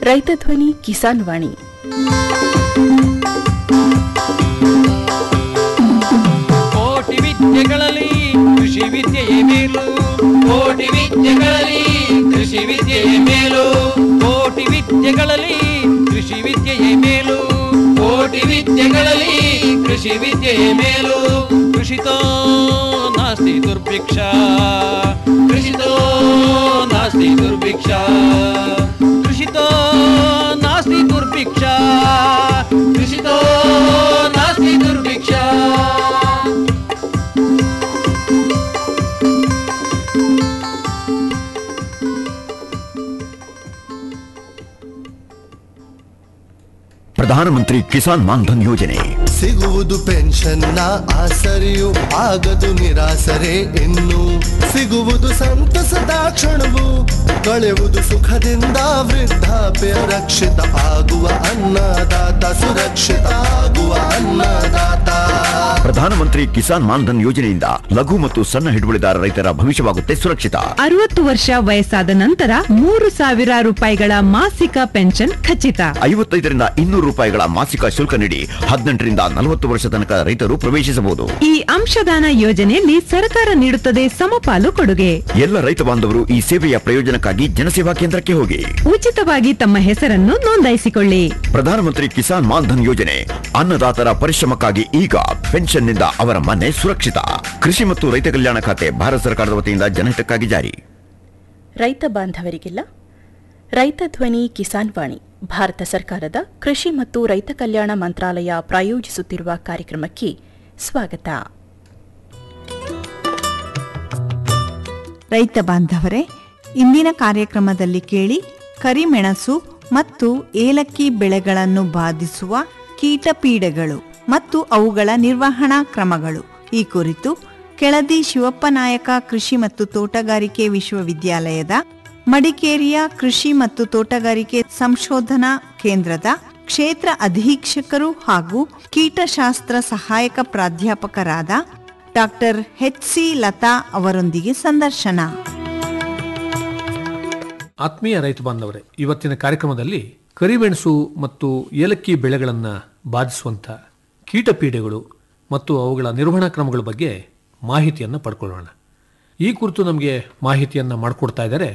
ರೈತ ಧ್ವನಿ ಕಿಸಾನ್ ವಾಣಿ ಕೋಟಿ ವಿದ್ಯೆಗಳಲ್ಲಿ ಕೃಷಿ ವಿದ್ಯೆಯೇ ಮೇಲು ಕೋಟಿ ವಿದ್ಯೆಗಳಲ್ಲಿ ಕೃಷಿ ವಿದ್ಯೆಯೇ ಮೇಲು ಕೋಟಿ ವಿದ್ಯೆಗಳಲ್ಲಿ ಕೃಷಿ ವಿದ್ಯೆಯೇ ಮೇಲು ಕೋಟಿ ವಿದ್ಯೆಗಳಲ್ಲಿ ಕೃಷಿ ವಿದ್ಯೆಯೇ ಮೇಲು ಕೃಷಿತೋ ನಾಸ್ತಿ ದುರ್ಭಿಕ್ಷ ಕೃಷಿತೋ ನಾಸ್ತಿ ದುರ್ಭಿಕ್ಷ ಕೃಷಿತೋ ನಾಸ್ತಿ ದುರ್ಭಿಕ್ಷ ಕೃಷಿತೋ ನಾಸ್ತಿ ದುರ್ಭಿಕ್ಷ ಪ್ರಧಾನಮಂತ್ರಿ ಕಿಸಾನ್ ಮಾನ್ಧನ್ ಯೋಜನೆ ಸಿಗುವುದು ಪೆನ್ಷನ್ನ ಆಸರೆಯು ಆಗದು ನಿರಾಸರೆ ಇನ್ನು ಸಿಗುವುದು ಸಂತಸದ ಕ್ಷಣವು ಕಳೆಯುವುದು ಸುಖದಿಂದ ವೃದ್ಧಾಪ್ಯ ರಕ್ಷಿತ ಆಗುವ ಅನ್ನದಾತ ಸುರಕ್ಷಿತ ಆಗುವ ಅನ್ನದಾತ ಪ್ರಧಾನಮಂತ್ರಿ ಕಿಸಾನ್ ಮಾನ್ಧನ್ ಯೋಜನೆಯಿಂದ ಲಘು ಮತ್ತು ಸಣ್ಣ ಹಿಡುವಳಿದಾರ ರೈತರ ಭವಿಷ್ಯವಾಗುತ್ತೆ ಸುರಕ್ಷಿತ ಅರವತ್ತು ವರ್ಷ ವಯಸ್ಸಾದ ನಂತರ ಮೂರು ಸಾವಿರ ರೂಪಾಯಿಗಳ ಮಾಸಿಕ ಪೆನ್ಷನ್ ಖಚಿತ ಐವತ್ತೈದರಿಂದ ಇನ್ನೂರು ರೂಪಾಯಿಗಳ ಮಾಸಿಕ ಶುಲ್ಕ ನೀಡಿ ಹದಿನೆಂಟರಿಂದ ನಲವತ್ತು ವರ್ಷ ತನಕ ರೈತರು ಪ್ರವೇಶಿಸಬಹುದು ಈ ಅಂಶದಾನ ಯೋಜನೆಯಲ್ಲಿ ಸರ್ಕಾರ ನೀಡುತ್ತದೆ ಸಮಪಾಲು ಕೊಡುಗೆ ಎಲ್ಲ ರೈತ ಬಾಂಧವರು ಈ ಸೇವೆಯ ಪ್ರಯೋಜನಕ್ಕಾಗಿ ಜನಸೇವಾ ಕೇಂದ್ರಕ್ಕೆ ಹೋಗಿ ಉಚಿತವಾಗಿ ತಮ್ಮ ಹೆಸರನ್ನು ನೋಂದಾಯಿಸಿಕೊಳ್ಳಿ ಪ್ರಧಾನಮಂತ್ರಿ ಕಿಸಾನ್ ಮಾನ್ಧನ್ ಯೋಜನೆ ಅನ್ನದಾತರ ಪರಿಶ್ರಮಕ್ಕಾಗಿ ಈಗ ಪೆನ್ಷನ್ನಿಂದ ಅವರ ಮನೆ ಸುರಕ್ಷಿತ ಕೃಷಿ ಮತ್ತು ರೈತ ಕಲ್ಯಾಣ ಖಾತೆ ಭಾರತ ಸರ್ಕಾರದ ವತಿಯಿಂದ ಜನಹಿತಕ್ಕಾಗಿ ಜಾರಿ ರೈತ ಬಾಂಧವರಿಗೆಲ್ಲ ರೈತ ಧ್ವನಿ ಕಿಸಾನ್ ವಾಣಿ ಭಾರತ ಸರ್ಕಾರದ ಕೃಷಿ ಮತ್ತು ರೈತ ಕಲ್ಯಾಣ ಮಂತ್ರಾಲಯ ಪ್ರಾಯೋಜಿಸುತ್ತಿರುವ ಕಾರ್ಯಕ್ರಮಕ್ಕೆ ಸ್ವಾಗತ ರೈತ ಬಾಂಧವರೇ ಇಂದಿನ ಕಾರ್ಯಕ್ರಮದಲ್ಲಿ ಕೇಳಿ ಕರಿಮೆಣಸು ಮತ್ತು ಏಲಕ್ಕಿ ಬೆಳೆಗಳನ್ನು ಬಾಧಿಸುವ ಕೀಟಪೀಡೆಗಳು ಮತ್ತು ಅವುಗಳ ನಿರ್ವಹಣಾ ಕ್ರಮಗಳು ಈ ಕುರಿತು ಕೆಳದಿ ಶಿವಪ್ಪನಾಯಕ ಕೃಷಿ ಮತ್ತು ತೋಟಗಾರಿಕೆ ವಿಶ್ವವಿದ್ಯಾಲಯದ ಮಡಿಕೇರಿಯ ಕೃಷಿ ಮತ್ತು ತೋಟಗಾರಿಕೆ ಸಂಶೋಧನಾ ಕೇಂದ್ರದ ಕ್ಷೇತ್ರ ಅಧೀಕ್ಷಕರು ಹಾಗೂ ಕೀಟಶಾಸ್ತ್ರ ಸಹಾಯಕ ಪ್ರಾಧ್ಯಾಪಕರಾದ ಡಾಕ್ಟರ್ ಎಚ್ ಸಿ ಲತಾ ಅವರೊಂದಿಗೆ ಸಂದರ್ಶನ ಆತ್ಮೀಯ ರೈತ ಬಾಂಧವರೇ ಇವತ್ತಿನ ಕಾರ್ಯಕ್ರಮದಲ್ಲಿ ಕರಿಮೆಣಸು ಮತ್ತು ಏಲಕ್ಕಿ ಬೆಳೆಗಳನ್ನು ಬಾಧಿಸುವಂಥ ಕೀಟಪೀಡೆಗಳು ಮತ್ತು ಅವುಗಳ ನಿರ್ವಹಣಾ ಕ್ರಮಗಳ ಬಗ್ಗೆ ಮಾಹಿತಿಯನ್ನು ಪಡ್ಕೊಳ್ಳೋಣ ಈ ಕುರಿತು ನಮಗೆ ಮಾಹಿತಿಯನ್ನು ಮಾಡಿಕೊಡ್ತಾ ಇದ್ದಾರೆ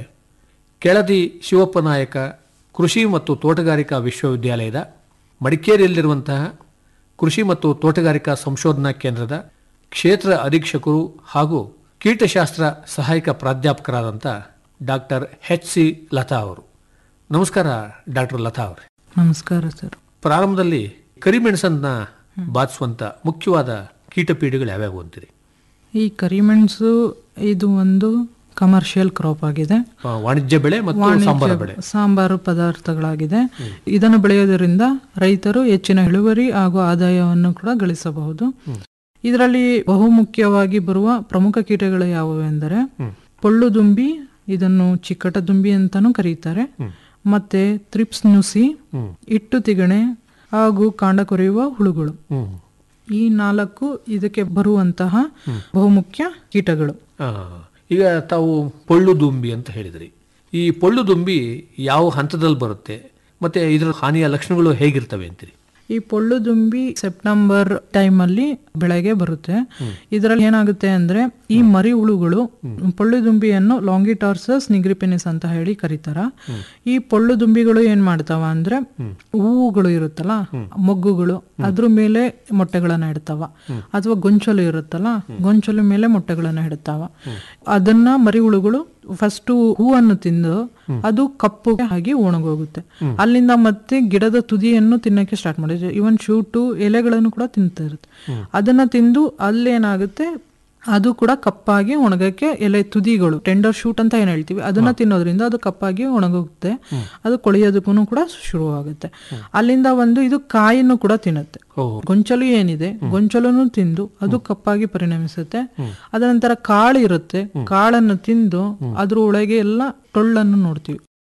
ಕೆಳದಿ ಶಿವಪ್ಪ ನಾಯಕ ಕೃಷಿ ಮತ್ತು ತೋಟಗಾರಿಕಾ ವಿಶ್ವವಿದ್ಯಾಲಯದ ಮಡಿಕೇರಿಯಲ್ಲಿರುವಂತಹ ಕೃಷಿ ಮತ್ತು ತೋಟಗಾರಿಕಾ ಸಂಶೋಧನಾ ಕೇಂದ್ರದ ಕ್ಷೇತ್ರ ಅಧೀಕ್ಷಕರು ಹಾಗೂ ಕೀಟಶಾಸ್ತ್ರ ಸಹಾಯಕ ಪ್ರಾಧ್ಯಾಪಕರಾದಂಥ ಡಾಕ್ಟರ್ ಎಚ್ ಸಿ ಲತಾ ಅವರು ನಮಸ್ಕಾರ ಡಾಕ್ಟರ್ ಲತಾ ಅವರೇ ನಮಸ್ಕಾರ ಸರ್ ಪ್ರಾರಂಭದಲ್ಲಿ ಕರಿಮೆಣಸನ್ನ ಬಾಧಿಸುವಂತ ಮುಖ್ಯವಾದ ಕೀಟಪೀಡೆಗಳು ಯಾವ್ಯಾವು ಅಂತೀರಿ ಈ ಕರಿಮೆಣಸು ಇದು ಒಂದು ಕಮರ್ಷಿಯಲ್ ಕ್ರಾಪ್ ಆಗಿದೆ ಆ, ವಾಣಿಜ್ಯ ಬೆಳೆ ಮತ್ತು ವಾಣಿಜ್ಯ ಸಾಂಬಾರ ಬೆಳೆ ಸಾಂಬಾರು ಪದಾರ್ಥಗಳಾಗಿದೆ ಇದನ್ನು ಬೆಳೆಯೋದರಿಂದ ರೈತರು ಹೆಚ್ಚಿನ ಇಳುವರಿ ಹಾಗೂ ಆದಾಯವನ್ನು ಕೂಡ ಗಳಿಸಬಹುದು ಇದರಲ್ಲಿ ಬಹುಮುಖ್ಯವಾಗಿ ಬರುವ ಪ್ರಮುಖ ಕೀಟಗಳು ಯಾವುವು ಎಂದರೆ ಪೊಳ್ಳು ದುಂಬಿ ಇದನ್ನು ಚಿಕ್ಕಟ ದುಂಬಿ ಅಂತಾನೂ ಕರೀತಾರೆ ಮತ್ತೆ ತ್ರಿಪ್ಸ್ ನುಸಿ ಇಟ್ಟು ತಿಗಣೆ ಹಾಗೂ ಕಾಂಡ ಕೊರೆಯುವ ಹುಳುಗಳು ಹ್ಮ್. ಈ ನಾಲ್ಕು ಇದಕ್ಕೆ ಬರುವಂತಹ ಬಹುಮುಖ್ಯ ಕೀಟಗಳು ಆ, ಈಗ ತಾವು ಪೊಳ್ಳು ದುಂಬಿ ಅಂತ ಹೇಳಿದ್ರಿ ಈ ಪೊಳ್ಳು ದುಂಬಿ ಯಾವ ಹಂತದಲ್ಲಿ ಬರುತ್ತೆ ಮತ್ತೆ ಇದರ ಹಾನಿಯ ಲಕ್ಷಣಗಳು ಹೇಗಿರ್ತವೆ ಅಂತೀರಿ ಈ ಪೊಳ್ಳು ದುಂಬಿ ಸೆಪ್ಟೆಂಬರ್ ಟೈಮ್ ಅಲ್ಲಿ ಬೆಳೆಗೆ ಬರುತ್ತೆ ಇದರಲ್ಲಿ ಏನಾಗುತ್ತೆ ಅಂದ್ರೆ ಈ ಮರಿ ಹುಳುಗಳು ಪೊಳ್ಳು ದುಂಬಿಯನ್ನು ಲಾಂಗಿಟಾರ್ಸಸ್ ನಿಗ್ರಿಪೆನಿಸ್ ಅಂತ ಹೇಳಿ ಕರೀತಾರ ಈ ಪೊಳ್ಳು ದುಂಬಿಗಳು ಏನ್ ಮಾಡ್ತಾವ ಅಂದ್ರೆ ಹೂವುಗಳು ಇರುತ್ತಲ್ಲ ಮೊಗ್ಗುಗಳು ಅದ್ರ ಮೇಲೆ ಮೊಟ್ಟೆಗಳನ್ನ ಇಡ್ತಾವ ಅಥವಾ ಗೊಂಚಲು ಇರುತ್ತಲ್ಲ ಗೊಂಚಲು ಮೇಲೆ ಮೊಟ್ಟೆಗಳನ್ನ ಇಡ್ತಾವ ಅದನ್ನ ಮರಿ ಹುಳುಗಳು ಫಸ್ಟ್ ಹೂವನ್ನು ತಿಂದು ಅದು ಕಪ್ಪು ಆಗಿ ಒಣಗೋಗುತ್ತೆ ಅಲ್ಲಿಂದ ಮತ್ತೆ ಗಿಡದ ತುದಿಯನ್ನು ತಿನ್ನಕ್ಕೆ ಸ್ಟಾರ್ಟ್ ಮಾಡಿದ್ರೆ ಇವನ್ ಶೂಟು ಎಲೆಗಳನ್ನು ಕೂಡ ತಿಂತಾ ಇರುತ್ತೆ ಅದನ್ನ ತಿಂದು ಅಲ್ಲೇನಾಗುತ್ತೆ ಅದು ಕೂಡ ಕಪ್ಪಾಗಿ ಒಣಗಕ್ಕೆ ಎಲೆ ತುದಿಗಳು ಟೆಂಡರ್ ಶೂಟ್ ಅಂತ ಏನ್ ಹೇಳ್ತೀವಿ ಅದನ್ನ ತಿನ್ನೋದ್ರಿಂದ ಅದು ಕಪ್ಪಾಗಿ ಒಣಗೋಗುತ್ತೆ ಅದು ಕೊಳೆಯೋದಕ್ಕೂ ಕೂಡ ಶುರುವಾಗುತ್ತೆ ಅಲ್ಲಿಂದ ಒಂದು ಇದು ಕಾಯನ್ನು ಕೂಡ ತಿನ್ನುತ್ತೆ ಗೊಂಚಲು ಏನಿದೆ ಗೊಂಚಲನ್ನು ತಿಂದು ಅದು ಕಪ್ಪಾಗಿ ಪರಿಣಮಿಸುತ್ತೆ ಅದರ ನಂತರ ಕಾಳು ಇರುತ್ತೆ ಕಾಳನ್ನು ತಿಂದು ಅದ್ರ ಒಳಗೆ ಎಲ್ಲ ಟೊಳ್ಳನ್ನು ನೋಡ್ತೀವಿ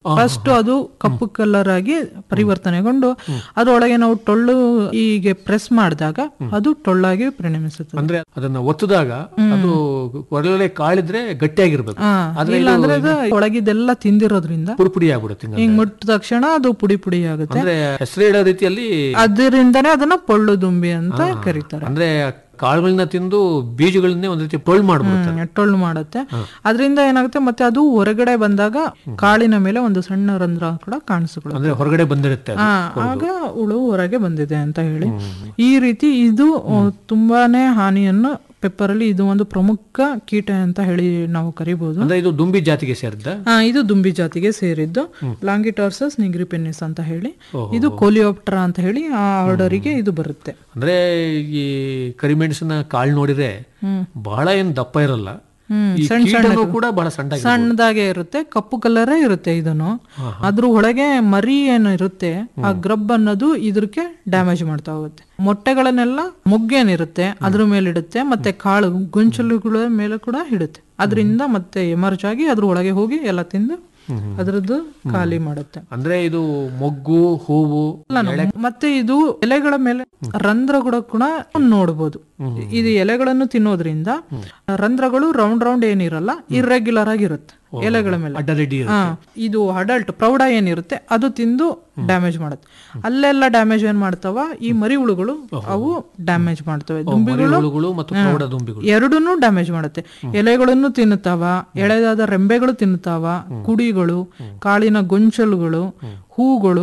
ಫಸ್ಟ್ ಅದು ಕಪ್ಪು ಕಲರ್ ಆಗಿ ಪರಿವರ್ತನೆಗೊಂಡು ಅದರೊಳಗೆ ನಾವು ಟೊಳ್ಳು ಹೀಗೆ ಪ್ರೆಸ್ ಮಾಡಿದಾಗ ಅದು ಟೊಳ್ಳಾಗಿ ಪರಿಣಮಿಸುತ್ತದೆ ಅಂದ್ರೆ ಅದನ್ನ ಒತ್ತದಾಗ ಅದು ಒಳಗಡೆ ಕಾಳಿದ್ರೆ ಗಟ್ಟಿಯಾಗಿರ್ಬೇಕು ಹಾ, ಆದ್ರೆ ಇಲ್ಲ ಅಂದ್ರೆ ಅದು ಒಳಗಿದೆಲ್ಲ ತಿಂದಿರೋದ್ರಿಂದ ಪುಡಿ ಪುಡಿ ಆಗ್ಬಿಡುತ್ತೆ ಹಿಂಗಂದ್ರೆ. ಹಿಂಗ್ ಮುಟ್ಟಿದ ತಕ್ಷಣ ಅದು ಪುಡಿ ಪುಡಿ ಆಗುತ್ತೆ ಅಂದ್ರೆ ಹೆಸರು ಹೇಳೋ ರೀತಿಯಲ್ಲಿ ಅದರಿಂದನೇ ಅದನ್ನ ಪೊಳ್ಳು ದುಂಬಿ ಅಂತ ಕರೀತಾರೆ ಅಂದ್ರೆ ಕಾಳುಗಳನ್ನ ತಿಂದು ಬೀಜಗಳನ್ನೇ ಒಂದ್ ರೀತಿ ಟೊಳ್ ಮಾಡ್ಬಿಡುತ್ತೆ ಹ್ಮ್, ಟೊಳ್ಳು ಮಾಡುತ್ತೆ ಅದರಿಂದ ಏನಾಗುತ್ತೆ ಮತ್ತೆ ಅದು ಹೊರಗಡೆ ಬಂದಾಗ ಕಾಳಿನ ಮೇಲೆ ಒಂದು ಸಣ್ಣ ರಂಧ್ರ ಕೂಡ ಕಾಣಿಸ್ಕೊಳ್ಳುತ್ತೆ ಅಂದ್ರೆ ಹೊರಗಡೆ ಬಂದಿರುತ್ತೆ ಅದು. ಆ, ಆಗ ಹುಳು ಹೊರಗೆ ಬಂದಿದೆ ಅಂತ ಹೇಳಿ ಈ ರೀತಿ ಇದು ಆ, ತುಂಬಾನೇ ಹಾನಿಯನ್ನು ಪೆಪ್ಪರ್ ಅಲ್ಲಿ ಇದು ಒಂದು ಪ್ರಮುಖ ಕೀಟ ಅಂತ ಹೇಳಿ ನಾವು ಕರಿಬಹುದು ಅಂದ್ರೆ ಇದು ದುಂಬಿ ಜಾತಿಗೆ ಸೇರಿದ್ದ ಆ, ಇದು ದುಂಬಿ ಜಾತಿಗೆ ಸೇರಿದ್ದು ಲಾಂಗಿಟಾರ್ಸಸ್ ನಿಗ್ರಿಪೆನ್ನಿಸ್ ಅಂತ ಹೇಳಿ ಇದು ಕೋಲಿಯೋಪ್ಟರಾ ಅಂತ ಹೇಳಿ ಆ ಆರ್ಡರಿಗೆ ಇದು ಬರುತ್ತೆ ಅಂದ್ರೆ ಈ ಕರಿಮೆಣಸಿನ ಕಾಳು ನೋಡಿದ್ರೆ ಬಹಳ ಏನ್ ದಪ್ಪ ಇರಲ್ಲ ಹ್ಮ್, ಈ ಸಣ್ಣ ಕೀಟನೂ ಸಣ್ಣದು. ಕೂಡ ಬಹಳ ಸಣ್ಣ ಸಣ್ಣದಾಗೆ ಇರುತ್ತೆ ಕಪ್ಪು ಕಲರೇ ಇರುತ್ತೆ ಇದನ್ನು ಅದ್ರ ಒಳಗೆ ಮರಿ ಏನು ಇರುತ್ತೆ ಆ ಗ್ರಬ್ ಅನ್ನೋದು ಇದಕ್ಕೆ ಡ್ಯಾಮೇಜ್ ಮಾಡ್ತಾ ಹೋಗುತ್ತೆ ಮೊಟ್ಟೆಗಳನ್ನೆಲ್ಲ ಮೊಗ್ಗೇನಿರುತ್ತೆ ಅದ್ರ ಮೇಲೆ ಇಡುತ್ತೆ ಮತ್ತೆ ಕಾಳು ಗೊಂಚಲುಗಳ ಮೇಲೆ ಕೂಡ ಇಡುತ್ತೆ ಅದರಿಂದ ಮತ್ತೆ ಎಮರ್ಜ್ ಆಗಿ ಅದ್ರ ಒಳಗೆ ಹೋಗಿ ಎಲ್ಲ ತಿಂದು ಅದ್ರದ್ದು ಖಾಲಿ ಮಾಡುತ್ತೆ ಅಂದ್ರೆ ಇದು ಮೊಗ್ಗು ಹೂವು ಅಲ್ಲ ನಾವು- ಮತ್ತೆ ಇದು ಎಲೆಗಳ ಮೇಲೆ ರಂಧ್ರಗಳು ಕೂಡ ನೋಡಬಹುದು ಇದು ಎಲೆಗಳನ್ನು ತಿನ್ನೋದ್ರಿಂದ ರಂಧ್ರಗಳು ರೌಂಡ್ ರೌಂಡ್ ಏನಿರಲ್ಲ ಇರ್ರೆಗ್ಯುಲರ್ ಆಗಿರುತ್ತೆ ಎಲೆಗಳ ಮೇಲೆ ಅಡ್ಡರೆಡ್ಡಿ ಹಾ ಇದು ಅಡಲ್ಟ್ ಪ್ರೌಢ ಏನಿರುತ್ತೆ ಅದು ತಿಂದು ಡ್ಯಾಮೇಜ್ ಮಾಡುತ್ತೆ ಅಲ್ಲೆಲ್ಲ ಡ್ಯಾಮೇಜ್ ಏನ್ ಮಾಡ್ತಾವ ಈ ಮರಿ ಹುಳುಗಳು ಅವು ಡ್ಯಾಮೇಜ್ ಮಾಡ್ತವೆ ದುಂಬಿಗಳು ಹುಳುಗಳು ಮತ್ತು ಪ್ರೌಢ ದುಂಬಿಗಳು ಎರಡನ್ನೂ ಡ್ಯಾಮೇಜ್ ಮಾಡುತ್ತೆ ಎಲೆಗಳನ್ನು ತಿನ್ನುತ್ತಾವ ಎಳೆದಾದ ರೆಂಬೆಗಳು ತಿನ್ನುತ್ತಾವ ಕುಡಿಗಳು ಕಾಳಿನ ಗೊಂಚಲುಗಳು ಹೂಗಳು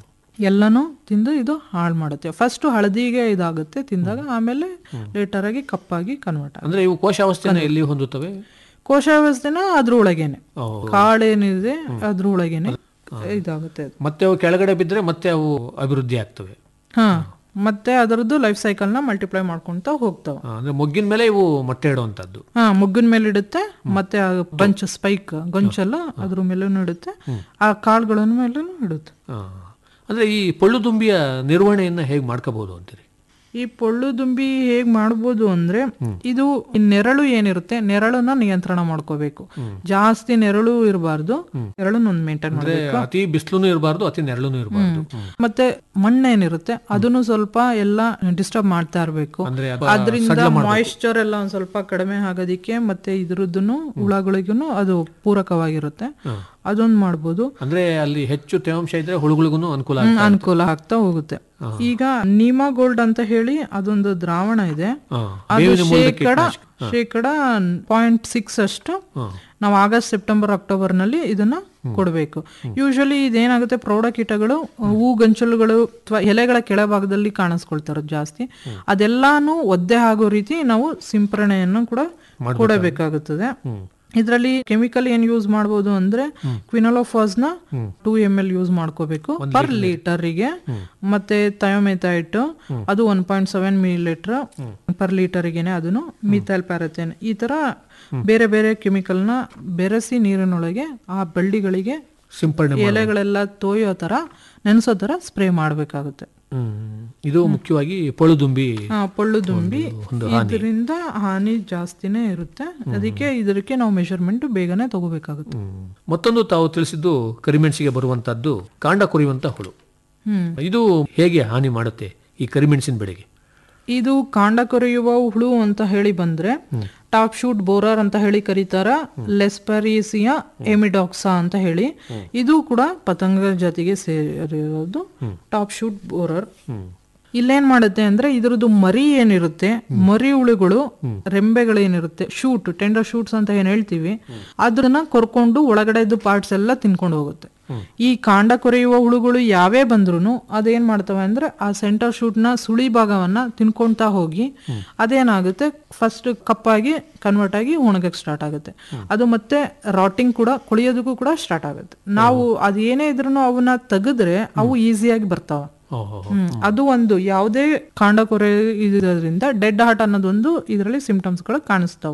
ಎಲ್ಲನೂ ತಿಂದು ಇದು ಹಾಳು ಮಾಡುತ್ತೆ ಫಸ್ಟ್ ಹಳದಿಗೆ ಇದಾಗುತ್ತೆ ತಿಂದಾಗ ಆಮೇಲೆ ಲೇಟರ್ ಆಗಿ ಕಪ್ಪಾಗಿ ಕನ್ವರ್ಟ್ ಆಗುತ್ತೆ ಅಂದ್ರೆ ಇವು ಕೋಶಾವಸ್ಥೆನ ಎಲ್ಲಿ ಹೊಂದುತ್ತವೆ ಕೋಶಾವಸ್ಥೆನ ಅದ್ರ ಒಳಗೇನೆ ಓ. ಕಾಳೇನಿದೆ ಅದ್ರ ಒಳಗೇನೆ ಇದಾಗುತ್ತೆ ಅದು. ಮತ್ತೆ ಅವು ಕೆಳಗಡೆ ಬಿದ್ರೆ ಮತ್ತೆ ಅವು ಅಭಿವೃದ್ಧಿ ಆಗ್ತವೆ ಹಾ ಮತ್ತೆ ಅದರದ್ದು ಲೈಫ್ ಸೈಕಲ್ ನ ಮಲ್ಟಿಪ್ಲೈ ಮಾಡ್ಕೊಂತ ಹೋಗ್ತಾವ ಆ, ಅಂದ್ರೆ ಮೊಗ್ಗಿನ ಮೇಲೆ ಇವು ಮೊಟ್ಟೆ ಇಡುವಂತದ್ದು ಹಾ ಮುಗ್ಗಿನ ಮೇಲೆ ಇಡುತ್ತೆ ಮತ್ತೆ ಬಂಚ್ ಸ್ಪೈಕ್ ಗೊಂಚಲ್ಲ ಅದ್ರ ಮೇಲೂ ಇಡುತ್ತೆ ಆ ಕಾಳುಗಳ ಮೇಲೂ ಇಡುತ್ತೆ ಆ, ಅಂದ್ರೆ ಈ ಪೊಳ್ಳು ದುಂಬಿಯ ನಿರ್ವಹಣೆಯನ್ನ ಹೇಗೆ ಮಾಡ್ಕೋಬಹುದು ಅಂತೀರಿ ಈ ಪೊಳ್ಳು ದುಂಬಿ ಹೇಗ್ ಮಾಡ್ಬೋದು ಅಂದ್ರೆ ಇದು ಈ ನೆರಳು ಏನಿರುತ್ತೆ ನೆರಳನ್ನ ನಿಯಂತ್ರಣ ಮಾಡ್ಕೋಬೇಕು ಜಾಸ್ತಿ ನೆರಳು ಇರಬಾರ್ದು ನೆರಳನ್ನ ಒಂದು ಮೇಂಟೈನ್ ಅಂದ್ರೆ ಮಾಡಬೇಕು ಅತಿ ಬಿಸಿಲುನು ಇರಬಾರ್ದು ಅತಿ ನೆರಳುನು ಇರಬಾರ್ದು ಮತ್ತೆ ಮಣ್ಣೇನಿರುತ್ತೆ ಅದನ್ನು ಸ್ವಲ್ಪ ಎಲ್ಲ ಡಿಸ್ಟರ್ಬ್ ಮಾಡ್ತಾ ಇರ್ಬೇಕು ಅಂದ್ರೆ ಅದು ಅದರಿಂದ ಸಡ್ಲ ಮಾಡ್ಬೇಕು. ಮಾಯಿಶ್ಚರ್ ಎಲ್ಲ ಒಂದ್ ಸ್ವಲ್ಪ ಕಡಿಮೆ ಆಗೋದಿಕ್ಕೆ ಮತ್ತೆ ಇದ್ರದ್ದು ಹುಳಗಳಿಗೂ ಅದು ಪೂರಕವಾಗಿರುತ್ತೆ ಅದೊಂದು ಮಾಡ್ಬೋದು ಅಂದ್ರೆ ಅಲ್ಲಿ ಹೆಚ್ಚು ತೇವಾಂಶ ಇದ್ರೆ ಹುಳುಗಳಿಗೂ ಅನುಕೂಲ ಹ್ಮ್, ಆಗ್ತದೆ ಅನುಕೂಲ ಆಗ್ತಾ ಹೋಗುತ್ತೆ ಈಗ ನೀಮಾ ಗೋಲ್ಡ್ ಅಂತ ಹೇಳಿ ಅದೊಂದು ದ್ರಾವಣ ಇದೆ ಹಾ, ಅದು ಬೇವಿನ ಮೂಲದ ಶೇಕಡ ಶೇಕಡ ಪಾಯಿಂಟ್ ಸಿಕ್ಸ್ ಅಷ್ಟು ನಾವು ಆಗಸ್ಟ್ ಸೆಪ್ಟೆಂಬರ್ ಅಕ್ಟೋಬರ್ ನಲ್ಲಿ ಇದನ್ನ ಕೊಡಬೇಕು ಯೂಶಲಿ ಇದೇನಾಗುತ್ತೆ ಪ್ರೌಢ ಕೀಟಗಳು ಹೂ ಗಂಚಲುಗಳು ಅಥವಾ ಎಲೆಗಳ ಕೆಳಭಾಗದಲ್ಲಿ ಕಾಣಿಸ್ಕೊಳ್ತಾರೆ ಜಾಸ್ತಿ ಅದೆಲ್ಲಾನು ಒದ್ದೆ ಆಗೋ ರೀತಿ ನಾವು ಸಿಂಪರಣೆಯನ್ನು ಕೂಡ ಕೊಡಬೇಕಾಗುತ್ತದೆ ಇದರಲ್ಲಿ ಕೆಮಿಕಲ್ ಏನ್ ಯೂಸ್ ಮಾಡಬಹುದು ಅಂದ್ರೆ ಕ್ವಿನೋಲೋಫಾಸ್ ನ ಟೂ ಎಮ್ ಎಲ್ ಯೂಸ್ ಮಾಡ್ಕೋಬೇಕು ಪರ್ ಲೀಟರ್ಗೆ ಮತ್ತೆ ಥಯೋಮೆಥೈಟ್ ಅದು one point seven millilitre per ಲೀಟರ್ಗೆನೆ ಅದನ್ನು ಮಿಥೈಲ್ ಪ್ಯಾರಥೇನ್ ಈ ತರ ಬೇರೆ ಬೇರೆ ಕೆಮಿಕಲ್ ನ ಬೆರೆಸಿ ನೀರಿನೊಳಗೆ ಆ ಬಳ್ಳಿಗಳಿಗೆ ಸಿಂಪರಣೆ ಎಲೆಗಳೆಲ್ಲ ತೋಯೋ ತರ ನೆನೆಸೋ ತರ ಸ್ಪ್ರೇ ಮಾಡಬೇಕಾಗುತ್ತೆ ಹ್ಮ್ ಇದು ಮುಖ್ಯವಾಗಿ ಪೊಳ್ಳು ದುಂಬಿ ಆ, ಪೊಳ್ಳು ದುಂಬಿ ಇದರಿಂದ ಹಾನಿ ಜಾಸ್ತಿನೇ ಇರುತ್ತೆ ಅದಕ್ಕೆ ಇದಕ್ಕೆ ನಾವು ಮೆಷರ್ಮೆಂಟ್ ಬೇಗನೆ ತಗೋಬೇಕಾಗುತ್ತೆ ಹ್ಮ್. ಮತ್ತೊಂದು ತಾವು ತಿಳಿಸಿದ್ದು ಕರಿಮೆಣಸಿಗೆ ಬರುವಂತದ್ದು ಕಾಂಡ ಕೊರಿಯುವಂತ ಹುಳು ಹ್ಮ್ ಇದು ಹೇಗೆ ಹಾನಿ ಮಾಡುತ್ತೆ ಈ ಕರಿಮೆಣಸಿನ ಬೆಳೆಗೆ ಇದು ಕಾಂಡ ಕೊರೆಯುವ ಹುಳು ಅಂತ ಹೇಳಿ ಬಂದ್ರೆ ಟಾಪ್ ಶೂಟ್ ಬೋರರ್ ಅಂತ ಹೇಳಿ ಕರೀತಾರ ಲೆಸ್ಪರೀಸಿಯಾ ಎಮಿಡಾಕ್ಸಾ ಅಂತ ಹೇಳಿ ಇದು ಕೂಡ ಪತಂಗ ಜಾತಿಗೆ ಸೇರಿರೋದು ಟಾಪ್ ಶೂಟ್ ಬೋರರ್ ಇಲ್ಲೇನ್ ಮಾಡುತ್ತೆ ಅಂದ್ರೆ ಇದ್ರದ್ದು ಮರಿ ಏನಿರುತ್ತೆ ಮರಿ ಹುಳುಗಳು ರೆಂಬೆಗಳೇನಿರುತ್ತೆ ಶೂಟ್ ಟೆಂಡರ್ ಶೂಟ್ಸ್ ಅಂತ ಏನ್ ಹೇಳ್ತೀವಿ ಅದನ್ನ ಕೊರ್ಕೊಂಡು ಒಳಗಡೆದು ಪಾರ್ಟ್ಸ್ ಎಲ್ಲ ತಿನ್ಕೊಂಡು ಹೋಗುತ್ತೆ ಈ ಕಾಂಡ ಕೊರೆಯುವ ಹುಳುಗಳು ಯಾವೇ ಬಂದ್ರು ಅದೇನ್ ಮಾಡ್ತವೆ ಅಂದ್ರೆ ಆ ಸೆಂಟರ್ ಶೂಟ್ ನ ಸುಳಿ ಭಾಗವನ್ನ ತಿನ್ಕೊಂತಾ ಹೋಗಿ ಅದೇನಾಗುತ್ತೆ ಫಸ್ಟ್ ಕಪ್ಪಾಗಿ ಕನ್ವರ್ಟ್ ಆಗಿ ಒಣಗಕ್ಕೆ ಸ್ಟಾರ್ಟ್ ಆಗುತ್ತೆ ಅದು ಮತ್ತೆ ರಾಟಿಂಗ್ ಕೂಡ ಕೊಳಿಯೋದಕ್ಕೂ ಕೂಡ ಸ್ಟಾರ್ಟ್ ಆಗುತ್ತೆ ನಾವು ಅದೇನೇ ಇದ್ರೂ ಅವನ್ನ ತೆಗೆದ್ರೆ ಅವು ಈಸಿಯಾಗಿ ಬರ್ತಾವ ಓಹೋ ಹ್ಮ್. ಅದು ಒಂದು ಯಾವುದೇ ಕಾಂಡ ಕೊರೆ ಇದರಿಂದ ಡೆಡ್ ಹಾರ್ಟ್ ಅನ್ನೋದೊಂದು ಇದರಲ್ಲಿ ಸಿಂಪ್ಟಮ್ಸ್ ಗಳು ಕಾಣಿಸ್ತಾವ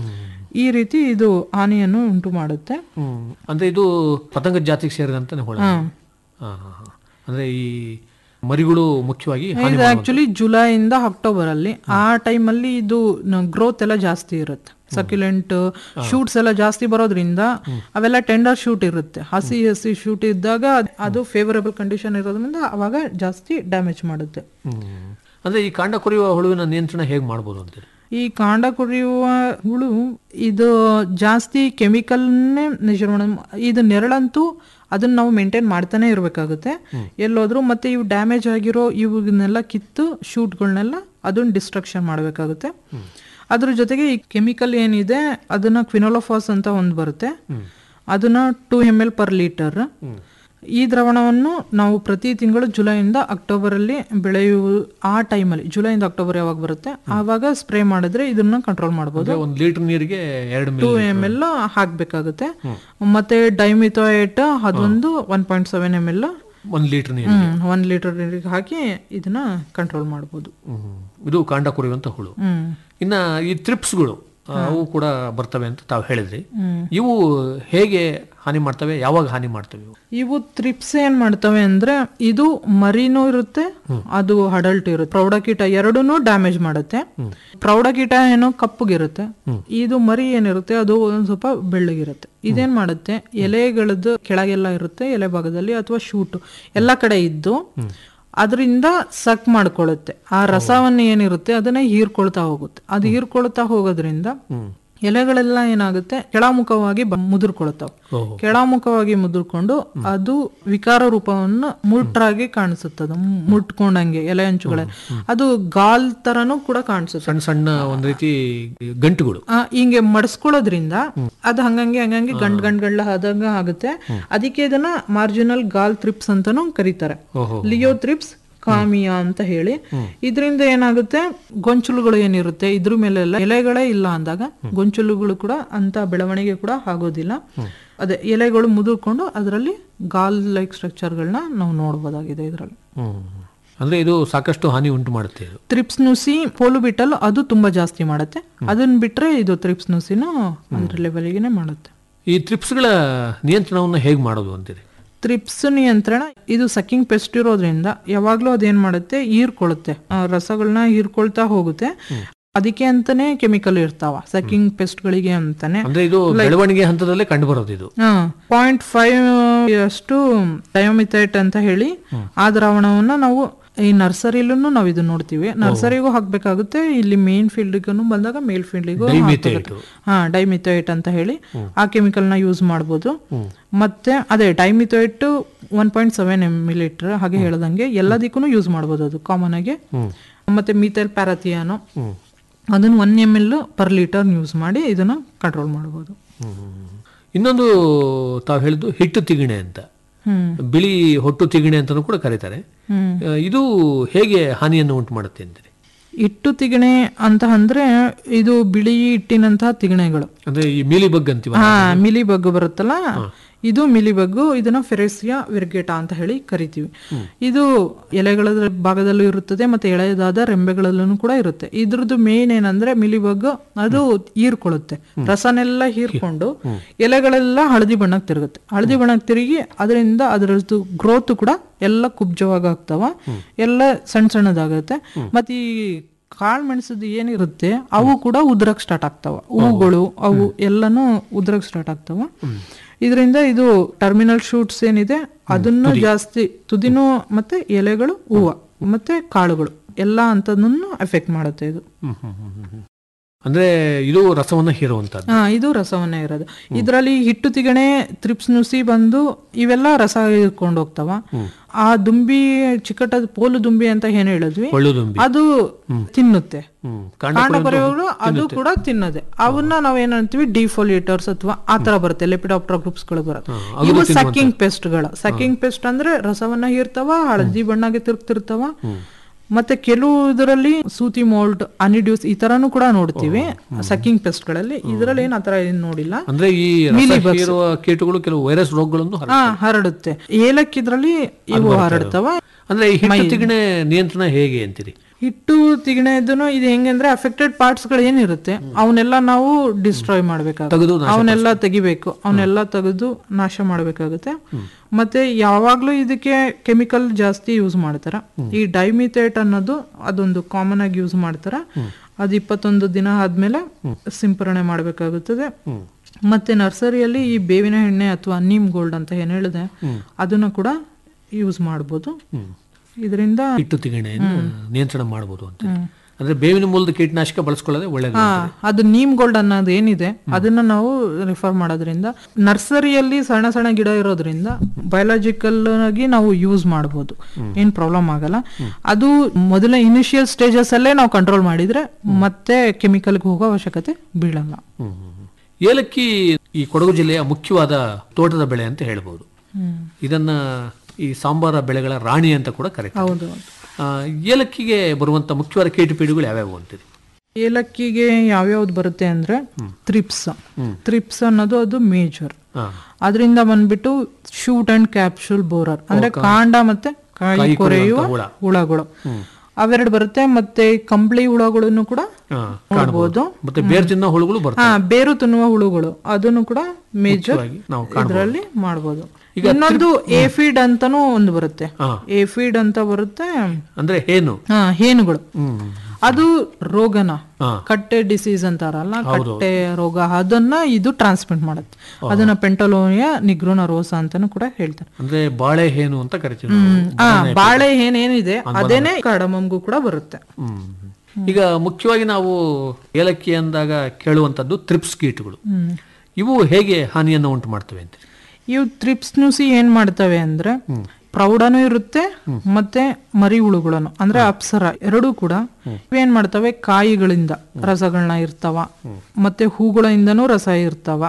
ಈ ರೀತಿ ಇದು ಹಾನಿಯನ್ನು ಉಂಟು ಮಾಡುತ್ತೆ ಹ್ಮ್ ಅಂದ್ರೆ ಇದು ಪತಂಗ ಜಾತಿಗೆ ಸೇರಿದಂತ ಹುಳ ಹಾ, ಹಾ, ಹಾ. ಅಂದ್ರೆ ಈ ಮರಿಗಳು ಮುಖ್ಯವಾಗಿ ಹಾನಿ ಇದು ಆಕ್ಚುಲಿ ಜುಲೈಯಿಂದ ಅಕ್ಟೋಬರ್ ಅಲ್ಲಿ ಆ ಟೈಮ್ ಅಲ್ಲಿ ಇದು ಗ್ರೋತ್ ಎಲ್ಲ ಜಾಸ್ತಿ ಇರುತ್ತೆ ಸಕ್ಯುಲೆಂಟ್ ಶೂಟ್ಸ್ ಎಲ್ಲ ಜಾಸ್ತಿ ಬರೋದ್ರಿಂದ ಅವೆಲ್ಲ ಟೆಂಡರ್ ಶೂಟ್ ಇರುತ್ತೆ ಹಸಿ ಹಸಿ ಶೂಟ್ ಇದ್ದಾಗ ಅದ್- ಅದು ಫೇವರಬಲ್ ಕಂಡೀಷನ್ ಇರೋದ್ರಿಂದ ಅವಾಗ ಜಾಸ್ತಿ ಡ್ಯಾಮೇಜ್ ಮಾಡುತ್ತೆ ಅಂದ್ರೆ ಈ ಕಾಂಡ ಕೊರೆಯುವ ಹುಳುವಿನ ನಿಯಂತ್ರಣ ಹೇಗೆ ಮಾಡ್ಬೋದು ಅಂತೀರಿ ಈ ಕಾಂಡ ಕೊರೆಯುವ ಹುಳು ಇದು ಜಾಸ್ತಿ ಕೆಮಿಕಲ್ನೇ ನಿರ್ವಹಣೆ ಮಾ- ಇದು ನೆರಳಂತೂ ಅದನ್ನ ನಾವು ಮೇಂಟೈನ್ ಮಾಡ್ತಾನೆ ಇರಬೇಕಾಗುತ್ತೆ ಎಲ್ಲೋದ್ರು ಮತ್ತೆ ಇವು ಡ್ಯಾಮೇಜ್ ಆಗಿರೋ ಇವನ್ನೆಲ್ಲ ಕಿತ್ತು ಶೂಟ್ಗಳನ್ನೆಲ್ಲ ಅದನ್ನ ಡಿಸ್ಟ್ರಕ್ಷನ್ ಮಾಡಬೇಕಾಗುತ್ತೆ ಅದ್ರ ಜೊತೆಗೆ ಈ ಕೆಮಿಕಲ್ ಏನಿದೆ ಅದನ್ನ ಕ್ವಿನೋಲೋಫಾಸ್ ಅಂತ ಒಂದು ಬರುತ್ತೆ ಅದನ್ನ two M L per litre ಈ ದ್ರಾವಣವನ್ನು ನಾವು ಪ್ರತಿ ತಿಂಗಳು ಜುಲೈಯಿಂದ ಅಕ್ಟೋಬರ್ ಅಲ್ಲಿ ಬೆಳೆಯುವ ಆ ಟೈಮಲ್ಲಿ ಜುಲೈಯಿಂದ ಅಕ್ಟೋಬರ್ ಯಾವಾಗ ಬರುತ್ತೆ ಆವಾಗ ಸ್ಪ್ರೇ ಮಾಡಿದ್ರೆ ಇದನ್ನ ಕಂಟ್ರೋಲ್ ಮಾಡಬಹುದು ಅಂದ್ರೆ ಒಂದು ಲೀಟರ್ ನೀರಿಗೆ ಎರಡು ಟೂ ಮಿಲಿ ಎಮ್ ಎಲ್ ಹಾಕ್ಬೇಕಾಗುತ್ತೆ ಮತ್ತೆ ಡೈಮಿಥೋಯೇಟ್ ಅದೊಂದು one point seven M L ಒಂದು ಲೀಟರ್ ನೀರು ಒನ್ ಲೀಟರ್ ನೀರಿಗೆ ಹಾಕಿ ಇದನ್ನ ಕಂಟ್ರೋಲ್ ಮಾಡ್ಬೋದು ಹ್ಮ್. ಇದು ಕಾಂಡ ಕೊರೆಯುವಂತ ಹುಳು ಹ್ಮ್ ಇನ್ನ ಈ ತ್ರಿಪ್ಸ್ಗಳು ಅವು ಕೂಡ ಬರ್ತವೆ ಅಂತ ತಾವು ಹೇಳಿದ್ರಿ ಇವು ಹೇಗೆ ಹಾನಿ ಮಾಡ್ತವೆ ಯಾವಾಗ ಹಾನಿ ಮಾಡ್ತವೆ ಇವು ಇವು ತ್ರಿಪ್ಸ್ ಏನ್ ಮಾಡ್ತವೆ ಅಂದ್ರೆ ಇದು ಮರಿನೂ ಇರುತ್ತೆ ಅದು ಅಡಲ್ಟ್ ಇರುತ್ತೆ ಪ್ರೌಢಕೀಟ ಎರಡೂನು ಡ್ಯಾಮೇಜ್ ಮಾಡುತ್ತೆ ಪ್ರೌಢಕೀಟ ಏನೋ ಕಪ್ಪಗಿರುತ್ತೆ ಇದು ಮರಿ ಏನಿರುತ್ತೆ ಅದು ಒಂದ್ ಸ್ವಲ್ಪ ಬೆಳ್ಳಗಿರುತ್ತೆ ಇದೇನ್ ಮಾಡುತ್ತೆ ಎಲೆಗಳದ್ದು ಕೆಳಗೆಲ್ಲ ಇರುತ್ತೆ ಎಲೆ ಭಾಗದಲ್ಲಿ ಅಥವಾ ಶೂಟ್ ಎಲ್ಲ ಕಡೆ ಇದ್ದು ಅದರಿಂದ ಸಕ್ ಮಾಡ್ಕೊಳ್ಳುತ್ತೆ ಆ ರಸವನ್ನ ಏನಿರುತ್ತೆ ಅದನ್ನ ಹೀರ್ಕೊಳ್ತಾ ಹೋಗುತ್ತೆ ಅದು ಹೀರ್ಕೊಳ್ತಾ ಹೋಗೋದ್ರಿಂದ ಎಲೆಗಳೆಲ್ಲ ಏನಾಗುತ್ತೆ ಕೆಳಮುಖವಾಗಿ ಬ- ಮುದುರ್ಕೊಳ್ತಾವೆ ಓಹೋ. ಕೆಳಮುಖವಾಗಿ ಮುದುರ್ಕೊಂಡು ಅದು ವಿಕಾರ ರೂಪವನ್ನು ಮುಟ್ರಾಗಿ ಕಾಣಿಸುತ್ತದೆ ಮುಟ್ಕೊಂಡಂಗೆ ಎಲೆ ಅಂಚುಗಳೇ ಅದು ಗಾಲ್ ತರನು ಕೂಡ ಕಾಣಿಸುತ್ತೆ ಸಣ್ಣ ಸಣ್ಣ ಒಂದ್ ರೀತಿ ಗಂಟುಗಳು ಆ, ಹಿಂಗೆ ಮಡಸ್ಕೊಳ್ಳೋದ್ರಿಂದ ಅದು ಹಂಗಂಗೆ ಹಂಗಂಗೆ ಗಂಡ್ ಗಂಡ್ಗಳ ಆದಂಗ ಆಗುತ್ತೆ ಅದಕ್ಕೆ ಇದನ್ನ ಮಾರ್ಜಿನಲ್ ಗಾಲ್ ತ್ರಿಪ್ಸ್ ಅಂತಾನು ಕರೀತಾರೆ ಓಹೋ. ಲಿಯೋ ತ್ರಿಪ್ಸ್ ಕಾಮಿಯಾ ಅಂತ ಹೇಳಿ ಇದರಿಂದ ಏನಾಗುತ್ತೆ ಗೊಂಚಲುಗಳು ಏನಿರುತ್ತೆ ಇದ್ರ ಮೇಲೆಲ್ಲ ಎಲೆಗಳೇ ಇಲ್ಲ ಅಂದಾಗ ಗೊಂಚಲುಗಳು ಕೂಡ ಅಂತ ಬೆಳವಣಿಗೆ ಕೂಡ ಆಗೋದಿಲ್ಲ ಅದೇ ಎಲೆಗಳು ಮುದುರ್ಕೊಂಡು ಅದರಲ್ಲಿ ಗಾಲ್ ಲೈಕ್ ಸ್ಟ್ರಕ್ಚರ್ಗಳನ್ನ ನಾವು ನೋಡ್ಬೋದಾಗಿದೆ ಇದರಲ್ಲಿ ಹ್ಮ್. ಅಂದ್ರೆ ಇದು ಸಾಕಷ್ಟು ಹಾನಿ ಉಂಟು ಮಾಡುತ್ತೆ ಇದು ತ್ರಿಪ್ಸ್ ನುಸಿ ಪೋಲು ಬಿಟ್ಟಲು ಅದು ತುಂಬಾ ಜಾಸ್ತಿ ಮಾಡುತ್ತೆ ಅದನ್ನ ಬಿಟ್ರೆ ಇದು ತ್ರಿಪ್ಸ್ ನುಸಿನೂ ಅದ್ರ ಲೆವೆಲ್ಗೆನೆ ಮಾಡುತ್ತೆ ಈ ತ್ರಿಪ್ಸ್ಗಳ ನಿಯಂತ್ರಣವನ್ನ ಹೇಗೆ ಮಾಡೋದು ಅಂತೀರಿ ತ್ರಿಪ್ಸ್ ನಿಯಂತ್ರಣ ಇದು ಸಕ್ಕಿಂಗ್ ಪೆಸ್ಟ್ ಇರೋದ್ರಿಂದ ಯಾವಾಗ್ಲೂ ಅದೇನ್ ಮಾಡುತ್ತೆ ಹೀರ್ಕೊಳ್ಳುತ್ತೆ ಆ ರಸಗಳನ್ನ ಹೀರ್ಕೊಳ್ತಾ ಹೋಗುತ್ತೆ ಅದಕ್ಕೆ ಅಂತಾನೆ ಕೆಮಿಕಲ್ ಇರ್ತಾವ ಸಕ್ಕಿಂಗ್ ಪೆಸ್ಟ್ಗಳಿಗೆ ಅಂತಾನೆ ಅಂದ್ರೆ ಇದು ಬೆಳವಣಿಗೆ ಹಂತದಲ್ಲೇ ಕಂಡು ಬರೋದು ಇದು ಪಾಯಿಂಟ್ ಫೈವ್ ಅಷ್ಟು ಡಯೋಮಿಥೈಟ್ ಅಂತ ಹೇಳಿ ಆ ದ್ರಾವಣವನ್ನ ನಾವು ಈ ನರ್ಸರಿಲೂ ನಾವು ಇದು ನೋಡ್ತೀವಿ ನರ್ಸರಿಗೂ ಹಾಕ್ಬೇಕಾಗುತ್ತೆ ಇಲ್ಲಿ ಮೇನ್ ಫೀಲ್ಡ್ಗೂ ಬಂದಾಗ ಮೇಲ್ ಫೀಲ್ಡಿಗೂ ಹಾ ಡೈಮಿಥೈಟ್ ಅಂತ ಹೇಳಿ ಆ ಕೆಮಿಕಲ್ ನ ಯೂಸ್ ಮಾಡ್ಬೋದು ಮತ್ತೆ ಅದೇ dimethoate one point seven M litre ಹಾಗೆ ಹೇಳ್ದಂಗೆ ಎಲ್ಲದಕ್ಕೂ ಯೂಸ್ ಮಾಡ್ಬೋದು ಅದು ಕಾಮನ್ ಆಗಿ ಮತ್ತೆ ಮೀಥೈಲ್ ಪ್ಯಾರಥಿಯಾನು ಅದನ್ನ one M L per litre use ಮಾಡಿ ಇದನ್ನ ಕಂಟ್ರೋಲ್ ಮಾಡ್ಬೋದು ಇನ್ನೊಂದು ತಾವು ಹೇಳಿದ್ದು ಹಿಟ್ಟು ತಿಗಿಣೆ ಅಂತ ಹ್ಮ್ ಬಿಳಿ ಹೊಟ್ಟು ತಿಗಿಣೆ ಅಂತಾನೂ ಕೂಡ ಕರೀತಾರೆ ಆ, ಇದು ಹೇಗೆ ಹಾನಿಯನ್ನು ಉಂಟು ಮಾಡುತ್ತೆ ಅಂತೀರಿ ಇಟ್ಟು ತಿಗಣೆ ಅಂತ ಅಂದ್ರೆ ಇದು ಬಿಳಿ ಹಿಟ್ಟಿನಂತಹ ತಿಗಣೆಗಳು ಅಂದ್ರೆ ಈ ಮೀಲಿ ಬಗ್ ಅಂತೀವ ಹಾ ಮಿಲಿ ಬಗ್ಗು ಬರುತ್ತಲ್ಲ ಇದು ಮಿಲಿ ಬಗ್ಗು ಇದನ್ನ ಫೆರೆಸಿಯಾ ವಿರ್ಗೇಟಾ ಅಂತ ಹೇಳಿ ಕರಿತೀವಿ ಇದು ಎಲೆಗಳ ಭಾಗದಲ್ಲೂ ಇರುತ್ತದೆ ಮತ್ತೆ ಎಳೆಯದಾದ ರೆಂಬೆಗಳಲ್ಲೂ ಕೂಡ ಇರುತ್ತೆ ಇದ್ರದ್ದು ಮೇನ್ ಏನಂದ್ರೆ ಮಿಲಿ ಬಗ್ಗು ಅದು ಹೀರ್ಕೊಳ್ಳುತ್ತೆ ರಸನೆಲ್ಲ ಹೀರ್ಕೊಂಡು ಎಲೆಗಳೆಲ್ಲ ಹಳದಿ ಬಣ್ಣಕ್ಕೆ ತಿರುಗುತ್ತೆ ಹಳದಿ ಬಣ್ಣಕ್ಕೆ ತಿರುಗಿ ಅದರಿಂದ ಅದರದ್ದು ಗ್ರೋತ್ ಕೂಡ ಎಲ್ಲ ಕುಬ್ಜವಾಗಿ ಆಗ್ತಾವ ಎಲ್ಲ ಸಣ್ಣ ಸಣ್ಣದಾಗುತ್ತೆ ಮತ್ತೆ ಈ ಕಾಳು ಮೆಣಸದ್ದು ಏನಿರುತ್ತೆ ಅವು ಕೂಡ ಉದ್ರಕ್ ಸ್ಟಾರ್ಟ್ ಆಗ್ತಾವ ಹೂಗಳು ಅವು ಎಲ್ಲಾನು ಉದ್ರಕ್ ಸ್ಟಾರ್ಟ್ ಆಗ್ತಾವ ಇದರಿಂದ ಇದು ಟರ್ಮಿನಲ್ ಶೂಟ್ಸ್ ಏನಿದೆ ಅದನ್ನು ಜಾಸ್ತಿ ತುದಿನೂ ಮತ್ತೆ ಎಲೆಗಳು ಹೂವ ಮತ್ತೆ ಕಾಳುಗಳು ಎಲ್ಲ ಅಂತದನ್ನು ಎಫೆಕ್ಟ್ ಮಾಡುತ್ತೆ ಇದು ಅಂದ್ರೆ ಇದು ರಸವನ್ನ ಹೀರುವಂತದ್ದು ಹಾ ಇದು ರಸವನ್ನ ಇರೋದು ಇದರಲ್ಲಿ ಹಿಟ್ಟು ತಿಗಣೆ ತ್ರಿಪ್ಸ್ ನುಸಿ ಬಂದು ಇವೆಲ್ಲ ರಸ ಇಟ್ಕೊಂಡು ಹೋಗ್ತಾವ ಆ ದುಂಬಿ ಚಿಕ್ಕಟದ ಪೋಲು ದುಂಬಿ ಅಂತ ಏನ್ ಹೇಳಿದ್ವಿ ಒಳ್ಳು ದುಂಬಿ ಅದು ತಿನ್ನುತ್ತೆ ಹ್ಮ್ ಕಾಂಡ ಕಾಂಡ ಕೊರೆಯುವಗಳು ಅದು ಕೂಡ ತಿನ್ನದೆ ಅವನ್ನ ನಾವ್ ಏನಂತೀವಿ ಡಿಫೋಲಿಯೇಟರ್ಸ್ ಅಥವಾ ಆ ತರ ಬರುತ್ತೆ ಲೆಪಿಡಾಪ್ಟರ್ ಗ್ರೂಪ್ಸ್ ಗಳು ಬರುತ್ತೆ ಇವು ಸಕ್ಕಿಂಗ್ ಪೆಸ್ಟ್ ಗಳ ಸಕ್ಕಿಂಗ್ ಪೆಸ್ಟ್ ಅಂದ್ರೆ ರಸವನ್ನ ಹೀರ್ತಾವ ಹಳದಿ ಬಣ್ಣಗೆ ತಿರುಗ್ತಿರ್ತಾವ ಮತ್ತೆ ಕೆಲವು ಇದರಲ್ಲಿ ಸೂತಿ ಮೋಲ್ಡ್ ಅನಿಡ್ಯೂಸ್ ಈ ತರನು ಕೂಡ ನೋಡ್ತೀವಿ ಸಕ್ಕಿಂಗ್ ಪೆಸ್ಟ್ ಗಳಲ್ಲಿ ಇದರಲ್ಲಿ ಏನ್ ಆತರ ಏನ್ ನೋಡಿಲ್ಲ ಅಂದ್ರೆ ಈ ರಸ ಹೀರುವ ಕೀಟಗಳು ಕೆಲವು ವೈರಸ್ ರೋಗಗಳನ್ನು ಹರ- ಹಾ ಹರಡುತ್ತೆ ಏಲಕ್ಕಿದ್ರಲ್ಲಿ ಇವು ಹರಡ್ತಾವ ಅಂದ್ರೆ ಈ ಹಿಟ್ಟು ತಿಗಣೆ ನಿಯಂತ್ರಣ ಹೇಗೆ ಅಂತೀರಿ ಹಿಟ್ಟು ತಿಗಣೆದನು ಇದು ಹೆಂಗಂದ್ರೆ ಅಫೆಕ್ಟೆಡ್ ಪಾರ್ಟ್ಸ್ ಗಳು ಏನಿರುತ್ತೆ ಅವನ್ನೆಲ್ಲ ನಾವು ಡಿಸ್ಟ್ರಾಯ್ ಮಾಡ್ಬೇಕಾಗುತ್ತೆ ತೆಗೆದು ಅವನ್ನೆಲ್ಲ ತೆಗಿಬೇಕು ಅವನ್ನೆಲ್ಲ ತೆಗೆದು ನಾಶ ಮಾಡ್ಬೇಕಾಗುತ್ತೆ ಮತ್ತೆ ಯಾವಾಗ್ಲೂ ಇದಕ್ಕೆ ಕೆಮಿಕಲ್ ಜಾಸ್ತಿ ಯೂಸ್ ಮಾಡ್ತಾರ ಈ ಡೈಮಿಥೇಟ್ ಅನ್ನೋದು ಅದೊಂದು ಕಾಮನ್ ಆಗಿ ಯೂಸ್ ಮಾಡ್ತಾರ ಅದು ಇಪ್ಪತ್ತೊಂದು ದಿನ ಆದ್ಮೇಲೆ ಸಿಂಪರಣೆ ಮಾಡಬೇಕಾಗುತ್ತದೆ ಮತ್ತೆ ನರ್ಸರಿಯಲ್ಲಿ ಈ ಬೇವಿನ ಎಣ್ಣೆ ಅಥವಾ ನೀಮ್ ಗೋಲ್ಡ್ ಅಂತ ಏನ್ ಹೇಳಿದೆ ಅದನ್ನ ಕೂಡ ಯೂಸ್ ಮಾಡ್ಬೋದು ಇದರಿಂದ ಹಿಟ್ಟು ತಿಗಣೆಯನ್ನು ನಿಯಂತ್ರಣ ಮಾಡಬಹುದು ಅಂತ ಅಂದ್ರೆ ಬೇವಿನ ಮೂಲದ ಕೀಟನಾಶಕ ಬಳಸ್ಕೊಳ್ಳೋದೇ ಒಳ್ಳೇದು ಹಾ ಅದು ನೀಮ್ ಗೋಲ್ಡ್ ಅನ್ನೋದು ಏನಿದೆ ಅದನ್ನ ನಾವು ರಿಫರ್ ಮಾಡೋದ್ರಿಂದ ನರ್ಸರಿಯಲ್ಲಿ ಸಣ್ಣ ಸಣ್ಣ ಗಿಡ ಇರೋದ್ರಿಂದ ಬಯೋಲಾಜಿಕಲ್ ಆಗಿ ನಾವು ಯೂಸ್ ಮಾಡ್ಬೋದು ಏನ್ ಪ್ರಾಬ್ಲಮ್ ಆಗಲ್ಲ ಅದು ಮೊದಲ ಇನಿಷಿಯಲ್ ಸ್ಟೇಜಸ್ ಅಲ್ಲೇ ನಾವು ಕಂಟ್ರೋಲ್ ಮಾಡಿದ್ರೆ ಮತ್ತೆ ಕೆಮಿಕಲ್ಗೆ ಹೋಗೋ ಅವಶ್ಯಕತೆ ಬೀಳಲ್ಲ ಹ್ಮ್, ಹ್ಮ್, ಹ್ಮ್. ಏಲಕ್ಕಿ ಈ ಕೊಡಗು ಜಿಲ್ಲೆಯ ಮುಖ್ಯವಾದ ತೋಟದ ಬೆಳೆ ಅಂತ ಹೇಳ್ಬೋದು ಇದನ್ನ ಈ ಸಾಂಬಾರ ಬೆಳೆಗಳ ರಾಣಿ ಅಂತ ಕೂಡ ಕರೀತಾರೆ ಹೌದು ಆ, ಏಲಕ್ಕಿಗೆ ಬರುವಂತ ಮುಖ್ಯವಾದ ಕೀಟಪೀಡಿಗಳು ಯಾವ್ಯಾವು ಅಂತೀರಿ ಏಲಕ್ಕಿಗೆ ಯಾವ್ಯಾವ್ದು ಬರುತ್ತೆ ಅಂದ್ರೆ ತ್ರಿಪ್ಸ್ ತ್ರಿಪ್ಸ್ ಅನ್ನೋದು ಅದು ಮೇಜರ್ ಹಾ. ಅದರಿಂದ ಬಂದ್ಬಿಟ್ಟು ಶೂಟ್ ಅಂಡ್ ಕ್ಯಾಪ್ಸೂಲ್ ಬೋರರ್ ಅಂದ್ರೆ ಕಾಂಡ ಮತ್ತೆ ಕಾಯಿ ಕೊರೆಯುವ ಹುಳ. ಹುಳಗಳು ಅವೆರಡು ಬರುತ್ತೆ ಮತ್ತೆ ಕಂಬಳಿ ಹುಳಗಳನ್ನು ಕೂಡ ಹಾ, ನೋಡ್ಬೋದು ಮತ್ತೆ ಬೇರ್ ತಿನ್ನೋ ಹುಳುಗಳು ಬರ್ತವೆ ಹಾ ಬೇರು ತಿನ್ನುವ ಹುಳುಗಳು ಅದನ್ನು ಕೂಡ ಮೇಜರ್ ಮುಖ್ಯವಾಗಿ ನಾವು ಕಾಣ್ಬೋದು. ಇದರಲ್ಲಿ ಮಾಡ್ಬೋದು ಇನ್ನೊಂದು ಏಫಿಡ್ ಅಂತಾನೂ ಒಂದು ಬರುತ್ತೆ ಹಾ. ಏಫಿಡ್ ಅಂತ ಬರುತ್ತೆ ಅಂದ್ರೆ ಏನು ಹಾ ಹೇನುಗಳು ಹ್ಮ್ ಅದು ರೋಗನ ಹಾ. ಕಟ್ಟೆ ಡಿಸೀಸ್ ಅಂತಾರಲ್ಲ ಕಟ್ಟೆ ರೋಗ ಅದನ್ನ ಇದು ಟ್ರಾನ್ಸ್ಮಿಟ್ ಮಾಡುತ್ತೆ ಅದನ್ನ ಪೆಂಟಲೋನಿಯಾ ನಿಗ್ರೋನ ರೋಸ ಅಂತಾನು ಕೂಡ ಹೇಳ್ತಾರೆ ಅಂದ್ರೆ ಬಾಳೆ ಹೇನು ಅಂತ ಕರಿತೀವಿ ನಾವು. ಆ ಬಾಳೆ ಏನೇನಿದೆ ಅದೇನೆ ಕಡಮಂಗೂ ಕೂಡ ಬರುತ್ತೆ ಹ್ಮ್. ಈಗ ಮುಖ್ಯವಾಗಿ ನಾವು ಏಲಕ್ಕಿ ಅಂದಾಗ ಕೇಳುವಂತದ್ದು ತ್ರಿಪ್ಸ್ ಕೀಟಗಳು ಇವು ಹೇಗೆ ಹಾನಿಯನ್ನು ಉಂಟು ಮಾಡ್ತವೆ ಅಂತ ಇವು ತ್ರಿಪ್ಸ್ ನ್ಯೂಸಿ ಏನ್ ಮಾಡ್ತವೆ ಅಂದ್ರೆ ಪ್ರೌಢನೂ ಇರುತ್ತೆ ಮತ್ತೆ ಮರಿ ಹುಳುಗಳನ್ನು ಅಂದ್ರೆ ಅಪ್ಸರ ಎರಡೂ ಕೂಡ ಇವೇನ್ ಮಾಡ್ತವೆ ಕಾಯಿಗಳಿಂದ ರಸಗಳನ್ನ ಇರ್ತಾವ ಮತ್ತೆ ಹೂಗಳಿಂದನೂ ರಸ ಇರ್ತಾವ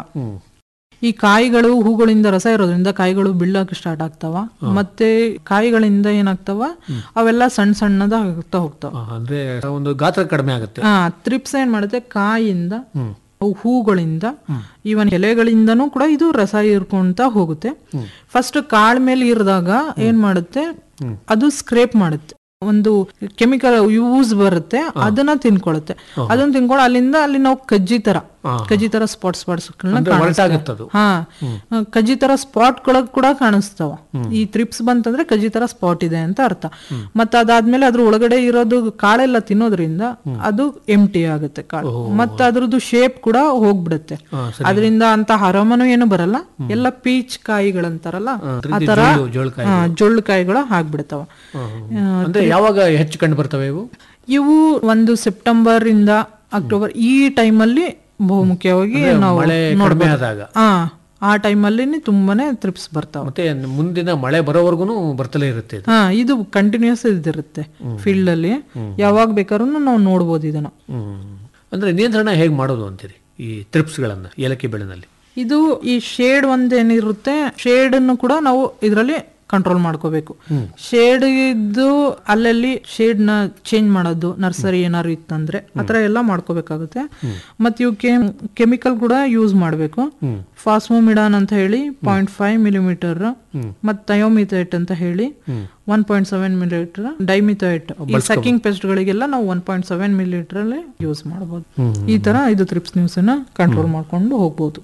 ಈ ಕಾಯಿಗಳು ಹೂಗಳಿಂದ ರಸ ಇರೋದ್ರಿಂದ ಕಾಯಿಗಳು ಬೀಳಕ್ಕೆ ಸ್ಟಾರ್ಟ್ ಆಗ್ತಾವ ಮತ್ತೆ ಕಾಯಿಗಳಿಂದ ಏನಾಗ್ತಾವ ಅವೆಲ್ಲ ಸಣ್ಣ ಸಣ್ಣದ ಆಗ್ತಾ ಹೋಗ್ತಾವ ಆ, ಅಂದ್ರೆ ಒಂದು ಗಾತ್ರ ಕಡಿಮೆ ಆಗುತ್ತೆ ಹಾ ತ್ರಿಪ್ಸ್ ಏನ್ ಮಾಡುತ್ತೆ ಕಾಯಿಂದ ಅವು ಹೂಗಳಿಂದ ಇವನ್ ಎಲೆಗಳಿಂದನೂ ಕೂಡ ಇದು ರಸ ಹೀರ್ಕೊಂತ ಹೋಗುತ್ತೆ ಫಸ್ಟ್ ಕಾಳ್ ಮೇಲೆ ಇರಿದಾಗ ಏನ್ ಮಾಡುತ್ತೆ ಅದು ಸ್ಕ್ರೇಪ್ ಮಾಡುತ್ತೆ ಒಂದು ಕೆಮಿಕಲ್ ಯೂಸ್ ಬರುತ್ತೆ ಅದನ್ನ ತಿನ್ಕೊಳುತ್ತೆ ಅದನ್ನ ತಿನ್ಕೊಂಡು ಅಲ್ಲಿಂದ ಅಲ್ಲಿ ನಾವು ಕಜ್ಜಿ ತರ ಕಜ್ಜಿ ತರ ಸ್ಪಾಟ್ ಸ್ಪಾಟ್ಸ್ ಅಂದ್ರೆ ಹೊರಟಾಗುತ್ತದು ಹಾ ಕಜ್ಜಿ ತರ ಸ್ಪಾಟ್ ಗಳಗ್ ಕೂಡ ಕಾಣಿಸ್ತಾವ ಈ ತ್ರಿಪ್ಸ್ ಬಂತಂದ್ರೆ ಕಜ್ಜಿ ತರ ಸ್ಪಾಟ್ ಇದೆ ಅಂತ ಅರ್ಥ ಮತ್ತೆ ಅದಾದ್ಮೇಲೆ ಅದ್ರ ಒಳಗಡೆ ಇರೋದು ಕಾಳೆಲ್ಲ ತಿನ್ನೋದ್ರಿಂದ ಅದು ಎಂಟಿ ಆಗುತ್ತೆ ಕಾಳು ಮತ್ತೆ ಅದ್ರದ್ದು ಶೇಪ್ ಕೂಡ ಹೋಗ್ಬಿಡುತ್ತೆ ಅದರಿಂದ ಅಂತ ಹರಮನು ಏನು ಬರಲ್ಲ ಎಲ್ಲ ಪೀಚ್ ಕಾಯಿಗಳಂತಾರಲ್ಲ ಆ ತರ ಜೊಳ್ಳು- ಜೊಳ್ಳುಕಾಯಿ. ಹಾ, ಜೊಳ್ಳು ಕಾಯಿಗಳು ಆಗ್ಬಿಡ್ತಾವ ಅಂದ್ರೆ ಯಾವಾಗ ಹೆಚ್ಚು ಕಂಡು ಬರ್ತವೆ ಇವು ಇವು ಒಂದು ಸೆಪ್ಟೆಂಬರ್ ಇಂದ ಅಕ್ಟೋಬರ್ ಈ ಟೈಮಲ್ಲಿ ಬಹುಮುಖ್ಯವಾಗಿ ನಾವು ಮಳೆ ಕಡಿಮೆ ನೋಡ್ಬೋದು. ಆದಾಗ ಆ ಆ ಟೈಮಲ್ಲಿ ತುಂಬಾನೇ ತ್ರಿಪ್ಸ್ ಬರ್ತಾವ ಮತ್ತೆ ಮುಂದಿನ ಮಳೆ ಬರೋವರೆಗೂ ಬರ್ತಲೇ ಇರುತ್ತೆ ಇದು ಹಾ ಇದು ಕಂಟಿನ್ಯೂಸ್ ಇದಿರುತ್ತೆ ಫೀಲ್ಡ್ ಅಲ್ಲಿ ಯಾವಾಗ ಬೇಕಾದ್ರೂ ನಾವು ನೋಡ್ಬೋದು ಇದನ್ನ ಹ್ಮ್. ಅಂದ್ರೆ ನಿಯಂತ್ರಣ ಹೇಗೆ ಮಾಡೋದು ಅಂತೀರಿ ಈ ತ್ರಿಪ್ಸ್ಗಳನ್ನ ಏಲಕ್ಕಿ ಬೆಳೆನಲ್ಲಿ ಇದು ಈ ಶೇಡ್ ಒಂದೇನಿರುತ್ತೆ ಶೇಡ್ ಅನ್ನು ಕೂಡ ನಾವು ಇದರಲ್ಲಿ ಕಂಟ್ರೋಲ್ ಮಾಡ್ಕೋಬೇಕು ಶೇಡ್ ಇದ್ದು ಅಲ್ಲಲ್ಲಿ ಶೇಡ್ ನ ಚೇಂಜ್ ಮಾಡೋದು ನರ್ಸರಿ ಏನಾದ್ರು ಇತ್ತಂದ್ರೆ ಆತರ ಎಲ್ಲ ಮಾಡ್ಕೋಬೇಕಾಗುತ್ತೆ ಮತ್ತೆ ಇವಕ್ಕೆ ಕೆಮಿಕಲ್ ಕೂಡ ಯೂಸ್ ಮಾಡಬೇಕು ಫಾಸ್ಮೋಮಿಡಾನ್ ಅಂತ ಹೇಳಿ ಪಾಯಿಂಟ್ ಫೈವ್ ಮಿಲಿಮೀಟರ್ ಮತ್ತೆ ಥಯೋಮಿಥೈಟ್ ಅಂತ ಹೇಳಿ one point seven millimetre dimethoate ಈ ಸಕಿಂಗ್ ಪೆಸ್ಟ್ ಗಳಿಗೆಲ್ಲ ನಾವು ಒನ್ ಪಾಯಿಂಟ್ ಸೆವೆನ್ ಮಿಲಿಲೀಟರ್ ಅಲ್ಲಿ ಯೂಸ್ ಮಾಡಬಹುದು ಈ ತರ ಇದು ತ್ರಿಪ್ಸ್ ನ್ಯೂಸ್ ನ ಕಂಟ್ರೋಲ್ ಮಾಡ್ಕೊಂಡು ಹೋಗ್ಬೋದು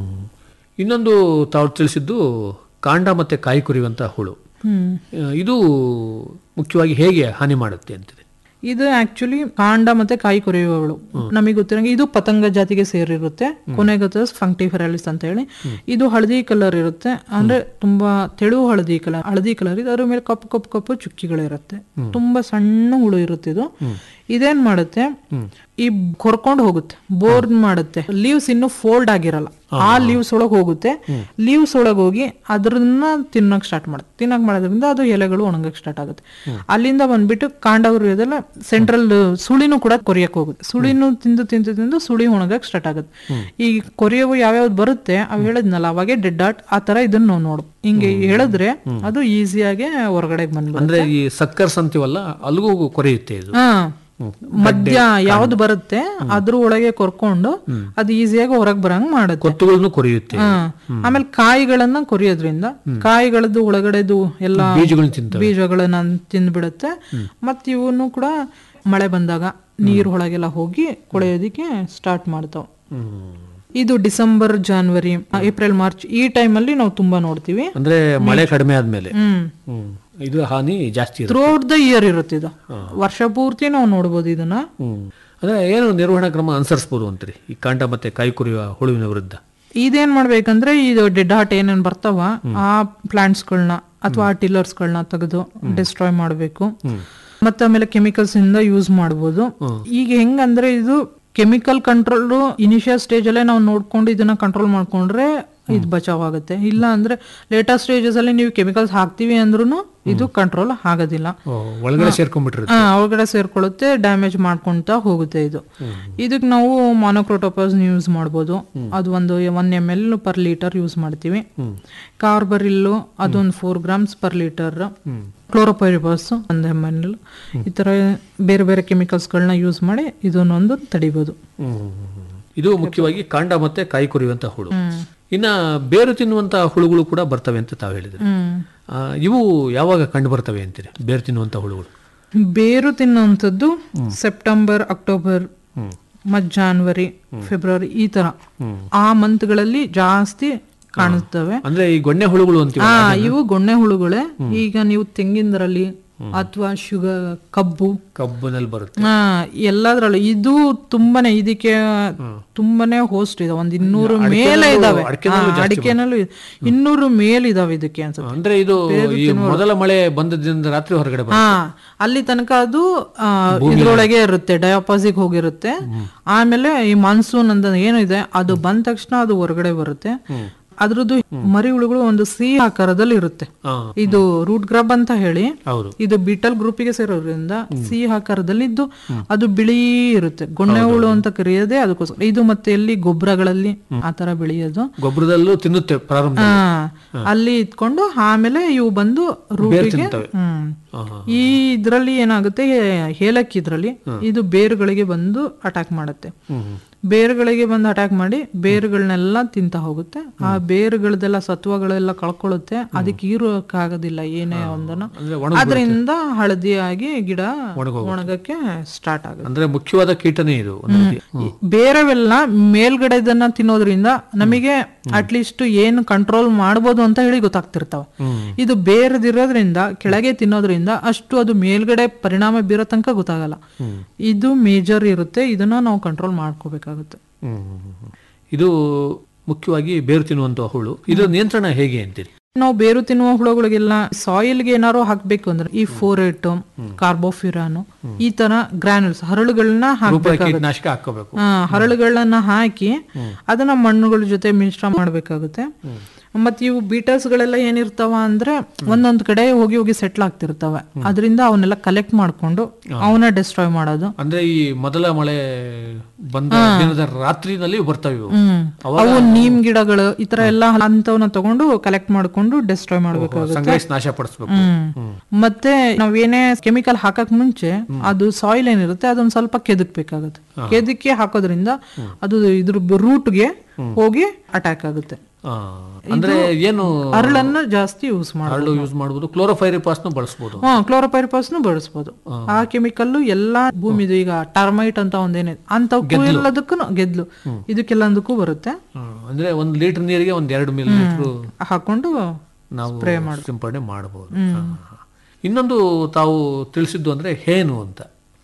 ಇನ್ನೊಂದು ತಾವು ತಿಳಿಸಿದ್ದು ಕಾಂಡ ಮತ್ತೆ ಕಾಯಿ ಕುರಿಯುವಂತ ಹುಳು ಹ್ಮ್ ಆ, ಇದು ಮುಖ್ಯವಾಗಿ ಹೇಗೆ ಹಾನಿ ಮಾಡುತ್ತೆ ಅಂತಿದೆ ಇದು ಆಕ್ಚುಲಿ ಕಾಂಡ ಮತ್ತೆ ಕಾಯಿ ಕೊರೆಯುವವಳು ನಮಗೆ ಗೊತ್ತಿರಂಗೆ ಇದು ಪತಂಗ ಜಾತಿಗೆ ಸೇರಿರುತ್ತೆ ಕೊನೆಗೆ ಫಂಕ್ಟಿಫೆರಾಲಿಸ್ ಅಂತ ಹೇಳಿ ಇದು ಹಳದಿ ಕಲರ್ ಇರುತ್ತೆ ಅಂದ್ರೆ ತುಂಬಾ ತೆಳು ಹಳದಿ ಕಲರ್ ಹಳದಿ ಕಲರ್ ಇದೆ ಅದ್ರ ಮೇಲೆ ಕಪ್ಪು ಕಪ್ಪು ಕಪ್ಪು ಚುಕ್ಕಿಗಳಿರುತ್ತೆ ತುಂಬಾ ಸಣ್ಣ ಹುಳು ಇರುತ್ತೆ ಇದು ಇದೇನ್ ಮಾಡುತ್ತೆ ಈ ಕೊರ್ಕೊಂಡು ಹೋಗುತ್ತೆ ಬೋರ್ ಮಾಡುತ್ತೆ ಲೀವ್ಸ್ ಇನ್ನು ಫೋಲ್ಡ್ ಆಗಿರಲ್ಲ ಆ ಲೀವ್ಸ್ ಒಳಗ್ ಹೋಗುತ್ತೆ ಲೀವ್ಸ್ ಒಳಗ್ ಹೋಗಿ ಅದ್ರನ್ನ ತಿನ್ನಕ್ ಸ್ಟಾರ್ಟ್ ಮಾಡುತ್ತೆ ತಿನ್ನಕ್ ಮಾಡೋದ್ರಿಂದ ಅದು ಎಲೆಗಳು ಒಣಗಕ್ ಸ್ಟಾರ್ಟ್ ಆಗುತ್ತೆ ಅಲ್ಲಿಂದ ಬಂದ್ಬಿಟ್ಟು ಕಾಂಡ ಉರಿಯೋದೆಲ್ಲ ಸೆಂಟ್ರಲ್ ಸುಳಿನೂ ಕೂಡ ಕೊರಿಯಕ್ ಹೋಗುತ್ತೆ ಸುಳಿನೂ ತಿಂದು ತಿಂದು ತಿಂದು ಸುಳಿ ಒಣಗಕ್ ಸ್ಟಾರ್ಟ್ ಆಗುತ್ತೆ ಈ ಕೊರಿಯವು ಯಾವ್ಯಾವ್ದು ಬರುತ್ತೆ ಅವ್ ಹೇಳಿದ್ನಲ್ಲ ಅವಾಗೆ ಡೆಡ್ ಆಟ್ ಆ ತರ ಇದನ್ನ ನಾವು ನೋಡು ಹಿಂಗೆ ಹೇಳಿದ್ರೆ ಅದು ಈಸಿಯಾಗಿ ಹೊರಗಡೆ ಬಂದ್ಬಿಡುತ್ತೆ ಅಂದ್ರೆ ಈ ಸಕ್ಕರ್ಸ್ ಅಂತೀವಲ್ಲ ಅಲ್ಲಿಗೂ ಕೊರೆಯುತ್ತೆ ಇದು ಹಾ ಮಧ್ಯ ಯಾವ್ದು ಬರುತ್ತೆ ಅದ್ರ ಒಳಗೆ ಕೊರ್ಕೊಂಡು ಅದು ಈಸಿಯಾಗಿ ಹೊರಗ್ ಬರಂಗ್ ಮಾಡುತ್ತೆ ಕೊತ್ತುಗಳನ್ನು ಕೊರೆಯುತ್ತೆ ಹಾ. ಆಮೇಲೆ ಕಾಯಿಗಳನ್ನ ಕೊರಿಯೋದ್ರಿಂದ ಕಾಯಿಗಳದ್ದು ಒಳಗಡೆದು ಎಲ್ಲ ಬೀಜಗಳನ್ನ ತಿಂತವೆ ಬೀಜಗಳನ್ನ ತಿಂದ್ಬಿಡುತ್ತೆ ಮತ್ ಇವನು ಕೂಡ ಮಳೆ ಬಂದಾಗ ನೀರ್ ಒಳಗೆಲ್ಲ ಹೋಗಿ ಕೊಳೆಯೋದಿಕ್ಕೆ ಸ್ಟಾರ್ಟ್ ಮಾಡ್ತಾವ ಇದು ಡಿಸೆಂಬರ್ ಜಾನ್ವರಿ ಏಪ್ರಿಲ್ ಮಾರ್ಚ್ ಈ ಟೈಮಲ್ಲಿ ನಾವು ತುಂಬಾ ನೋಡ್ತೀವಿ ಅಂದ್ರೆ ಮಳೆ ಕಡಿಮೆ ಆದ್ಮೇಲೆ ಹ್ಮ್ ಹ್ಮ್ ಇದು ಹಾನಿ ಜಾಸ್ತಿ ಇರುತ್ತೆ ಥ್ರೂ ಔಟ್ ದ ಇಯರ್ ಇರುತ್ತೆ ಇದು ವರ್ಷ ಪೂರ್ತಿ ನಾವು ನೋಡ್ಬೋದು ಇದನ್ನ ಹ್ಮ್ ಅಂದ್ರೆ ಏನು ನಿರ್ವಹಣಾ ಕ್ರಮ ಅನುಸರಿಸಬಹುದು ಅಂತೀರಿ ಈ ಕಾಂಡ ಮತ್ತೆ ಕಾಯಿ ಕುರಿಯುವ ಹುಳುವಿನ ವಿರುದ್ಧ ಇದೇನ್ ಮಾಡ್ಬೇಕಂದ್ರೆ ಇದು ಡೆಡ್ ಹಾರ್ಟ್ ಏನೇನ್ ಬರ್ತಾವ ಆ ಪ್ಲಾಂಟ್ಸ್ಗಳನ್ನ ಅಥವಾ ಆ ಟಿಲ್ಲರ್ಸ್ಗಳನ್ನ ತೆಗೆದು ಡಿಸ್ಟ್ರಾಯ್ ಮಾಡಬೇಕು ಮತ್ತೆ ಆಮೇಲೆ ಕೆಮಿಕಲ್ಸ್ ಇಂದ ಯೂಸ್ ಮಾಡ್ಬೋದು ಈಗ ಹೆಂಗಂದ್ರೆ ಇದು ಕೆಮಿಕಲ್ ಕಂಟ್ರೋಲ್ ಇನಿಷಿಯಲ್ ಸ್ಟೇಜ್ ಅಲ್ಲೇ ನಾವು ನೋಡ್ಕೊಂಡು ಇದನ್ನ ಕಂಟ್ರೋಲ್ ಮಾಡ್ಕೊಂಡ್ರೆ ಇದು ಬಚಾವ್ ಆಗುತ್ತೆ ಇಲ್ಲ ಅಂದ್ರೆ ಲೇಟರ್ ಸ್ಟೇಜಸ್ ಅಲ್ಲಿ ನೀವು ಕೆಮಿಕಲ್ಸ್ ಹಾಕ್ತಿವಿ ಅಂದ್ರೂ ಇದು ಕಂಟ್ರೋಲ್ ಆಗೋದಿಲ್ಲ ಓ, ಒಳಗಡೆ ಸೇರ್ಕೊಂಡ್ಬಿಟ್ಟಿರುತ್ತೆ ಆ, ಒಳಗಡೆ ಸೇರ್ಕೊಳ್ಳುತ್ತೆ ಡ್ಯಾಮೇಜ್ ಮಾಡ್ಕೊಂತ ಹೋಗುತ್ತೆ ಇದು ಇದಕ್ಕೆ ನಾವು ಮಾನೋಕ್ರೋಟೋಪಸ್ ಯೂಸ್ ಮಾಡ್ಬೋದು ಅದು ಒಂದು one M L per litre use ಮಾಡ್ತೀವಿ ಕಾರ್ಬರಿಲ್ಲು ಅದೊಂದು four grams per litre chlorpyrifos ಒಂದು ಎಮ್ ಎಲ್ ಈ ತರ ಬೇರೆ ಬೇರೆ ಕೆಮಿಕಲ್ಸ್ಗಳನ್ನ ಯೂಸ್ ಮಾಡಿ ಇದನ್ನೊಂದು ತಡಿಬೋದು ಹ್ಮ್. ಇದು ಮುಖ್ಯವಾಗಿ ಕಾಂಡ ಮತ್ತೆ ಕಾಯಿ ಕುರಿಯುವಂತ ಹುಳು ಇನ್ನ ಬೇರು ತಿನ್ನುವಂತ ಹುಳುಗಳು ಕೂಡ ಬರ್ತವೆ ಅಂತ ತಾವು ಹೇಳಿದ್ರಿ ಆ, ಇವು ಯಾವಾಗ ಕಂಡು ಬರ್ತವೆ ಅಂತೀರಿ ಬೇರು ತಿನ್ನುವಂತ ಹುಳುಗಳು ಬೇರು ತಿನ್ನುವಂಥದ್ದು ಸೆಪ್ಟೆಂಬರ್ ಅಕ್ಟೋಬರ್ ಮತ್ ಜಾನ್ವರಿ ಫೆಬ್ರವರಿ ಈ ತರ ಆ ಮಂತ್ಗಳಲ್ಲಿ ಜಾಸ್ತಿ ಕಾಣಿಸ್ತವೆ ಅಂದ್ರೆ ಈ ಗೊಣ್ಣೆ ಹುಳುಗಳು ಅಂತೀವಿ ಆ ಇವು ಗೊಣ್ಣೆ ಹುಳುಗಳೇ ಈಗ ನೀವು ತೆಂಗಿನದ್ರಲ್ಲಿ ಅಥವಾ ಶುಗರ್ ಕಬ್ಬು ಕಬ್ಬಿನಲ್ಲಿ ಬರುತ್ತೆ ಆ ಎಲ್ಲದ್ರಲ್ಲೂ ಇದು ತುಂಬಾನೇ ಇದಕ್ಕೆ ತುಂಬಾನೇ ಹೋಸ್ಟ್ ಇದೆ ಒಂದ್ ಇನ್ನೂರು ಮೇಲೆ ಇದಾವೆ ಅಡಿಕೆನಲ್ಲೂ ಆ, ಅಡಿಕೆನಲ್ಲೂ ಇದೆ. ಇನ್ನೂರು ಮೇಲ್ ಇದಾವೆ ಇದಕ್ಕೆ ಅನ್ಸುತ್ತೆ ಅಂದ್ರೆ ಇದು ಈ ಮೊದಲ ಮಳೆ ಬಂದದಿಂದ ರಾತ್ರಿ ಹೊರಗಡೆ ಹಾ ಬರುತ್ತೆ ಅಲ್ಲಿ ತನಕ ಅದು ಆ, ಇದ್ರೊಳಗೆ ಇರುತ್ತೆ ಡಯಾಪಾಸಿಗೆ ಹೋಗಿರುತ್ತೆ ಆಮೇಲೆ ಈ ಮಾನ್ಸೂನ್ ಅಂತ ಏನಿದೆ ಅದು ಬಂದ ತಕ್ಷಣ ಅದು ಹೊರಗಡೆ ಬರುತ್ತೆ ಅದ್ರದ್ದು ಮರಿ ಹುಳುಗಳು ಒಂದು ಸಿ ಆಕಾರದಲ್ಲಿ ಇರುತ್ತೆ ಹಾ. ಇದು ರೂಟ್ ಗ್ರಾಬ್ ಅಂತ ಹೇಳಿ ಹೌದು ಇದು ಬೀಟಲ್ ಗ್ರೂಪಿಗೆ ಸೇರೋದ್ರಿಂದ ಸಿ ಆಕಾರದಲ್ಲಿ ಇದ್ದು ಅದು ಬಿಳಿ ಇರುತ್ತೆ ಗೊಣ್ಣೆ ಹುಳು ಅಂತ ಕರೆಯೋದೇ ಅದಕ್ಕೋಸ್ಕರ ಇದು ಮತ್ತೆ ಎಲ್ಲಿ ಗೊಬ್ಬರಗಳಲ್ಲಿ ಆ ತರ ಬೆಳೆಯೋದು ಗೊಬ್ಬರದಲ್ಲೂ ತಿನ್ನುತ್ತೆ ಪ್ರಾರಂಭ ಹಾ ಅಲ್ಲಿ ಇದ್ಕೊಂಡು ಆಮೇಲೆ ಇವು ಬಂದು ರೂಟಿಗೆ ತಿಂತವೆ. ಹ್ಮ್ ಹಾ, ಹಾ. ಈ ಇದ್ರಲ್ಲಿ ಏನಾಗುತ್ತೆ ಏಲಕ್ಕಿ ಇದ್ರಲ್ಲಿ ಇದು ಬೇರುಗಳಿಗೆ ಬಂದು ಅಟ್ಯಾಕ್ ಮಾಡುತ್ತೆ ಬೇರುಗಳಿಗೆ ಬಂದು ಅಟ್ಯಾಕ್ ಮಾಡಿ ಬೇರುಗಳನ್ನೆಲ್ಲ ತಿಂತ ಹೋಗುತ್ತೆ ಆ ಬೇರುಗಳದೆಲ್ಲ ಸತ್ವಗಳೆಲ್ಲ ಕಳ್ಕೊಳ್ಳುತ್ತೆ ಅದಕ್ಕೆ ಹೀರೋಕ್ಕಾಗೋದಿಲ್ಲ ಏನೇ ಒಂದನ್ನು ಅಂದ್ರೆ ಅದರಿಂದ ಹಳದಿಯಾಗಿ ಗಿಡ ಒಣಗಕ್ಕೆ ಸ್ಟಾರ್ಟ್ ಆಗುತ್ತೆ ಅಂದ್ರೆ ಮುಖ್ಯವಾದ ಕೀಟನೇ ಇದು ಒಂದು ರೀತಿ. ಈ ಬೇರೆವೆಲ್ಲ ಮೇಲ್ಗಡೆ ಇದನ್ನ ತಿನ್ನೋದ್ರಿಂದ ನಮಗೆ ಅಟ್ಲೀಸ್ಟ್ ಏನು ಕಂಟ್ರೋಲ್ ಮಾಡ್ಬೋದು ಅಂತ ಹೇಳಿ ಗೊತ್ತಾಗ್ತಿರ್ತಾವ ಇದು ಬೇರೆದಿರೋದ್ರಿಂದ ಕೆಳಗೆ ತಿನ್ನೋದ್ರಿಂದ ಅಷ್ಟು ಅದು ಮೇಲ್ಗಡೆ ಪರಿಣಾಮ ಬೀರೋ ತನಕ ಗೊತ್ತಾಗಲ್ಲ ಇದು ಮೇಜರ್ ಇರುತ್ತೆ ಇದನ್ನ ನಾವು ಕಂಟ್ರೋಲ್ ಮಾಡ್ಕೋಬೇಕಾಗುತ್ತೆ ಹ್ಮ್, ಹ್ಮ್, ಹ್ಮ್. ಇದು ಮುಖ್ಯವಾಗಿ ಬೇರು ತಿನ್ನುವಂತ ಹುಳು ಇದರ ನಿಯಂತ್ರಣ ಹೇಗೆ ಅಂತೀರಿ ನಾವು ಬೇರು ತಿನ್ನುವ ಹುಳುಗಳಿಗೆಲ್ಲ ಸಾಯಿಲ್ಗೆ ಏನಾರು ಹಾಕ್ಬೇಕು ಅಂದ್ರೆ ಈ ಫೋರೇಟ್ ಕಾರ್ಬೋಫಿರಾನು ಈ ತರ ಗ್ರಾನ್ಯುಲ್ಸ್ ಹರಳುಗಳನ್ನ ರೂಪಾಯಿ ಹಾಕ್ಬೇಕಾಗುತ್ತೆ ಕೀಟನಾಶಕ ಹಾಕೋಬೇಕು ಆ, ಹರಳುಗಳನ್ನ ಹಾಕಿ ಅದನ್ನ ಮಣ್ಣುಗಳ ಜೊತೆ ಮಿಶ್ರ ಮಾಡ್ಬೇಕಾಗುತ್ತೆ ಮತ್ತೆ ಇವು ಬೀಟರ್ಸ್ ಗಳೆಲ್ಲ ಏನಿರ್ತಾವ ಅಂದ್ರೆ ಒಂದೊಂದ್ ಕಡೆ ಹೋಗಿ ಹೋಗಿ ಸೆಟ್ಲ್ ಆಗ್ತಿರ್ತಾವ ಅದರಿಂದ ಅವನ್ನೆಲ್ಲ ಕಲೆಕ್ಟ್ ಮಾಡ್ಕೊಂಡು ಅವನ್ನ ಡಿಸ್ಟ್ರಾಯ್ ಮಾಡೋದು ಅಂದ್ರೆ ಈ ಮೊದಲ ಮಳೆ ಬಂದ ದಿನದ ರಾತ್ರಿನಲ್ಲಿ ಬರ್ತವೆ ಇವು. ಹ್ಮ್ ಅವು ನೀಮ್ ಗಿಡಗಳು ಈ ತರ ಎಲ್ಲ ಅಂತವನ್ನ ತಗೊಂಡು ಕಲೆಕ್ಟ್ ಮಾಡ್ಕೊಂಡು ಡಿಸ್ಟ್ರಾಯ್ ಮಾಡ್ಬೇಕಾಗುತ್ತೆ ಸಂಗ್ರಹಿಸಿ ನಾಶ ಪಡಿಸ್ಬೇಕು ಹ್ಮ್ ಮತ್ತೆ ನಾವೇನೇ ಕೆಮಿಕಲ್ ಹಾಕಕ್ ಮುಂಚೆ ಅದು ಸಾಯಿಲ್ ಏನಿರುತ್ತೆ ಅದೊಂದ್ ಸ್ವಲ್ಪ ಕೆದಕ್ಬೇಕಾಗುತ್ತೆ ಕೆದಕ್ಕೆ ಹಾಕೋದ್ರಿಂದ ಅದು ಇದ್ರ ರೂಟ್ಗೆ ಹೋಗಿ ಅಟ್ಯಾಕ್ ಆಗುತ್ತೆ ಆ, ಅಂದ್ರೆ ಏನು ಅರಳನ್ನ ಜಾಸ್ತಿ ಯೂಸ್ ಮಾಡಿ ಹರಳು ಯೂಸ್ ಮಾಡಬಹುದು ಕ್ಲೋರೋಫೈರಿಪಾಸ್ನು ಬಳಸಬಹುದು ಹಾ ಕ್ಲೋರೋಪೈರಿಪಾಸ್ನು ಬಳಸ್ಬೋದು ಆ ಕೆಮಿಕಲ್ ಎಲ್ಲಾ ಭೂಮಿದು ಈಗ ಟರ್ಮೈಟ್ ಅಂತ ಒಂದೇನಿದೆ ಅಂತವಕ್ಕೂ ಎಲ್ಲದಕ್ಕೂ ಗೆದ್ಲು ಇದಕ್ಕೆಲ್ಲದಕ್ಕೂ ಬರುತ್ತೆ ಅಂದ್ರೆ ಒಂದ್ ಲೀಟರ್ ನೀರಿಗೆ ಒಂದ್ ಎರಡು ಮಿಲಿ ಲೀಟರ್ ಹಾಕೊಂಡು ನಾವು ಸಿಂಪಡಣೆ ಮಾಡಬಹುದು ಇನ್ನೊಂದು ತಾವು ತಿಳಿಸಿದ್ದು ಅಂದ್ರೆ ಹೇನು ಅಂತ